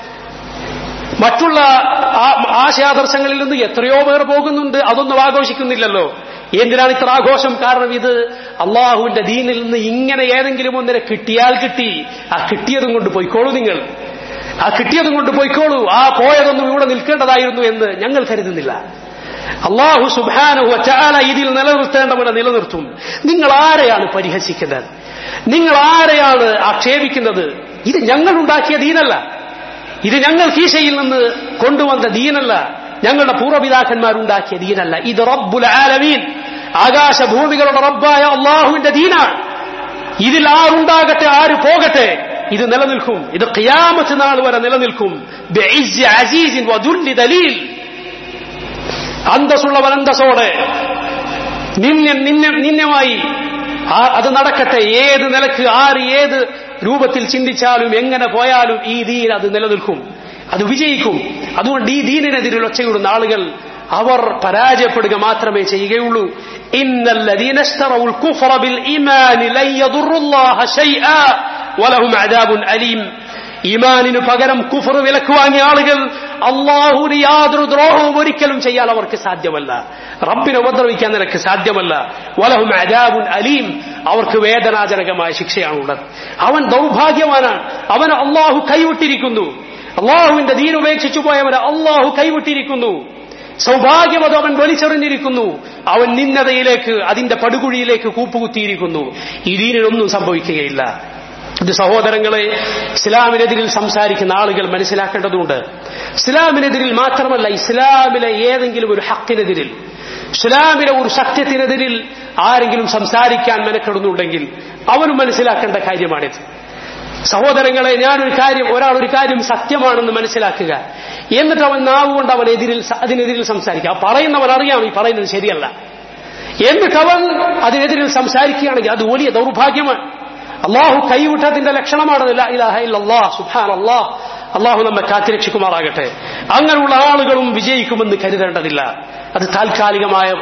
മറ്റുള്ള ആശയാദർശങ്ങളിൽ നിന്ന് എത്രയോ പേർ പോകുന്നുണ്ട് അതൊന്നും ആഘോഷിക്കുന്നില്ലല്ലോ എന്തിനാണ് ഇത്ര ആഘോഷം കാരണം ഇത് അള്ളാഹുവിന്റെ ദീനിൽ നിന്ന് ഇങ്ങനെ ഏതെങ്കിലും ഒന്നിനെ കിട്ടിയാൽ കിട്ടി ആ കിട്ടിയതും കൊണ്ട് പോയിക്കോളൂ നിങ്ങൾ ആ കിട്ടിയതും കൊണ്ട് പോയിക്കോളൂ ആ പോയതൊന്നും ഇവിടെ നിൽക്കേണ്ടതായിരുന്നു എന്ന് ഞങ്ങൾ കരുതുന്നില്ല അള്ളാഹു സുബാനുഹു ചാല ഇതിൽ നിലനിർത്തേണ്ടവരെ നിലനിർത്തും നിങ്ങൾ ആരെയാണ് പരിഹസിക്കുന്നത് നിങ്ങൾ ആരെയാണ് ആക്ഷേപിക്കുന്നത് ഇത് ഞങ്ങൾ ഉണ്ടാക്കിയ ദീനല്ല ഇത് ഞങ്ങൾ കീശയിൽ നിന്ന് കൊണ്ടുവന്ന ദീനല്ല ഞങ്ങളുടെ പൂർവ്വപിതാക്കന്മാരുണ്ടാക്കിയ ദീനല്ല ഇത് റബ്ബുൽ ആലമീൻ ആകാശഭൂമികളുടെ റബ്ബായ അള്ളാഹുവിന്റെ ദീനാണ് ഇതിൽ ആരുണ്ടാകട്ടെ ആര് പോകട്ടെ ഇത് നിലനിൽക്കും ഇത് ഖിയാമത്ത് നാൾ വരെ നിലനിൽക്കും അസീസിൻ ദലീൽ അന്തസ്സുള്ളവൻ അന്തസ്സോടെ നിന്നെ നിന്നെ നിന്നമായി അത് നടക്കട്ടെ ഏത് നിലക്ക് ആര് ഏത് രൂപത്തിൽ ചിന്തിച്ചാലും എങ്ങനെ പോയാലും ഈ ദീൻ അത് നിലനിൽക്കും അത് വിജയിക്കും അതുകൊണ്ട് ഈ ദീനിനെതിരെ ഒച്ചയിടുന്ന ആളുകൾ അവർ പരാജയപ്പെടുക മാത്രമേ ചെയ്യുകയുള്ളൂ ഈമാനിന് പകരം കുഫർ വിലക്ക് വാങ്ങിയ ആളുകൾ അള്ളാഹുന് യാതൊരു ദ്രോഹവും ഒരിക്കലും ചെയ്യാൻ അവർക്ക് സാധ്യമല്ല റബ്ബിനെ ഉപദ്രവിക്കാൻ നിനക്ക് സാധ്യമല്ല വലഹും അജാബുൻ അലീം അവർക്ക് വേദനാജനകമായ ശിക്ഷയാണുള്ളത് അവൻ ദൗർഭാഗ്യവാനാണ് അവൻ അള്ളാഹു കൈവിട്ടിരിക്കുന്നു അള്ളാഹുവിന്റെ ദീൻ ഉപേക്ഷിച്ചു പോയവരെ അള്ളാഹു കൈവിട്ടിരിക്കുന്നു സൗഭാഗ്യം അത് അവൻ വലിച്ചെറിഞ്ഞിരിക്കുന്നു അവൻ നിന്നതയിലേക്ക് അതിന്റെ പടുകുഴിയിലേക്ക് കൂപ്പുകുത്തിയിരിക്കുന്നു ഈ ദീനിനൊന്നും സംഭവിക്കുകയില്ല ഇത് സഹോദരങ്ങളെ ഇസ്ലാമിനെതിരിൽ സംസാരിക്കുന്ന ആളുകൾ മനസ്സിലാക്കേണ്ടതുണ്ട് ഇസ്ലാമിനെതിരിൽ മാത്രമല്ല ഇസ്ലാമിലെ ഏതെങ്കിലും ഒരു ഹക്കിനെതിരിൽ ഇസ്ലാമിലെ ഒരു സത്യത്തിനെതിരിൽ ആരെങ്കിലും സംസാരിക്കാൻ മെനക്കെടുന്നുണ്ടെങ്കിൽ അവനും മനസ്സിലാക്കേണ്ട കാര്യമാണിത് സഹോദരങ്ങളെ ഞാനൊരു കാര്യം ഒരാൾ ഒരു കാര്യം സത്യമാണെന്ന് മനസ്സിലാക്കുക എന്നിട്ട് അവൻ നാവുകൊണ്ട് അവൻ എതിരിൽ അതിനെതിരിൽ സംസാരിക്കുക പറയുന്നവൻ അറിയാം ഈ പറയുന്നത് ശരിയല്ല എന്നിട്ട് അവൻ അതിനെതിരിൽ സംസാരിക്കുകയാണെങ്കിൽ അത് വലിയ ദൗർഭാഗ്യമാണ് അള്ളാഹു കൈവിട്ടതിന്റെ ലക്ഷണമാണ് സുഹാൻ അള്ളാഹ് അള്ളാഹു നമ്മെ കാത്തിരക്ഷിക്കുമാറാകട്ടെ അങ്ങനെയുള്ള ആളുകളും വിജയിക്കുമെന്ന് കരുതേണ്ടതില്ല അത് താൽക്കാലികമായ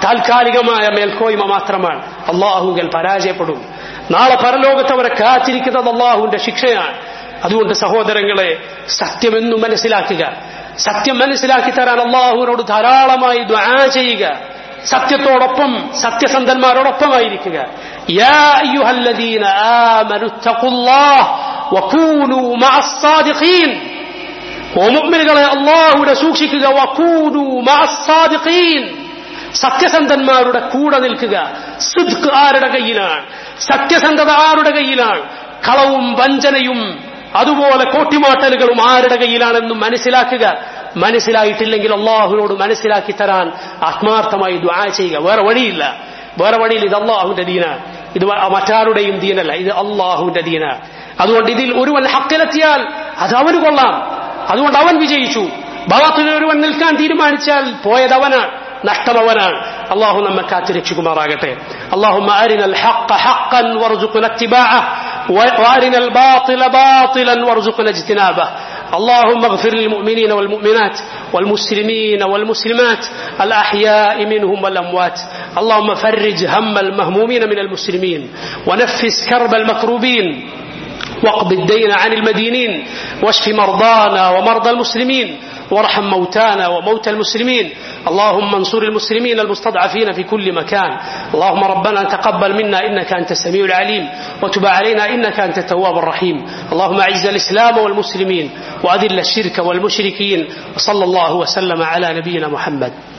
താൽക്കാലികമായ മേൽക്കോയ്മ മാത്രമാണ് അള്ളാഹുങ്കൽ പരാജയപ്പെടും നാളെ പരലോകത്ത് അവരെ കാത്തിരിക്കുന്നത് അള്ളാഹുവിന്റെ ശിക്ഷയാണ് അതുകൊണ്ട് സഹോദരങ്ങളെ സത്യമെന്നും മനസ്സിലാക്കുക സത്യം മനസ്സിലാക്കി തരാൻ അള്ളാഹുവിനോട് ധാരാളമായി ദ്വാ ചെയ്യുക സത്യത്തോടൊപ്പം സത്യസന്ധന്മാരോടൊപ്പമായിരിക്കുക യാ അയ്യുഹല്ലദീന ആമനു തഖുല്ലാഹ് വകൂനൂ മഅസ്സാദിഖീൻ ഓ മുഅ്മിനുകളെ അള്ളാഹുവിടെ സൂക്ഷിക്കുക വകൂനൂ മഅസ്സാദിഖീൻ സത്യസന്ധന്മാരുടെ കൂടെ നിൽക്കുക സിദ്ഖ് ആരുടെ കയ്യിലാണ് സത്യസന്ധത ആരുടെ കയ്യിലാണ് കളവും വഞ്ചനയും അതുപോലെ കോട്ടിമാട്ടലുകളും ആരുടെ കയ്യിലാണെന്നും മനസ്സിലാക്കുക മനസ്സിലായിട്ടില്ലെങ്കിൽ അള്ളാഹുവിനോട് മനസ്സിലാക്കി തരാൻ ആത്മാർത്ഥമായി ദ്വാ ചെയ്യുക വേറെ വഴിയില്ല വേറെ വഴിയിൽ ഇത് അള്ളാഹുവിന്റെ ദീനാണ് ഇത് മറ്റാരുടെയും ദീനല്ല ഇത് അള്ളാഹുവിന്റെ ദീനാണ് അതുകൊണ്ട് ഇതിൽ ഒരുവൻ ഹക്കിലെത്തിയാൽ അത് അവന് കൊള്ളാം അതുകൊണ്ട് അവൻ വിജയിച്ചു ഭാഗത്തിൽ ഒരുവൻ നിൽക്കാൻ തീരുമാനിച്ചാൽ പോയത് അവനാണ് നഷ്ടമവനാണ് അള്ളാഹു നമ്മെ കാത്തു രക്ഷിക്കുമാറാകട്ടെ اللهم أرنا الحق حقا وارزقنا اتباعه وأرنا الباطل باطلا وارزقنا اجتنابه اللهم اغفر للمؤمنين والمؤمنات والمسلمين والمسلمات الأحياء منهم والأموات اللهم فرج هم المهمومين من المسلمين ونفس كرب المكروبين واقض الدين عن المدينين واشف مرضانا ومرضى المسلمين وارحم موتانا وموتى المسلمين اللهم انصر المسلمين المستضعفين في كل مكان اللهم ربنا تقبل منا انك انت السميع العليم وتب علينا انك انت التواب الرحيم اللهم اعز الاسلام والمسلمين واذل الشرك والمشركين وصلى الله وسلم على نبينا محمد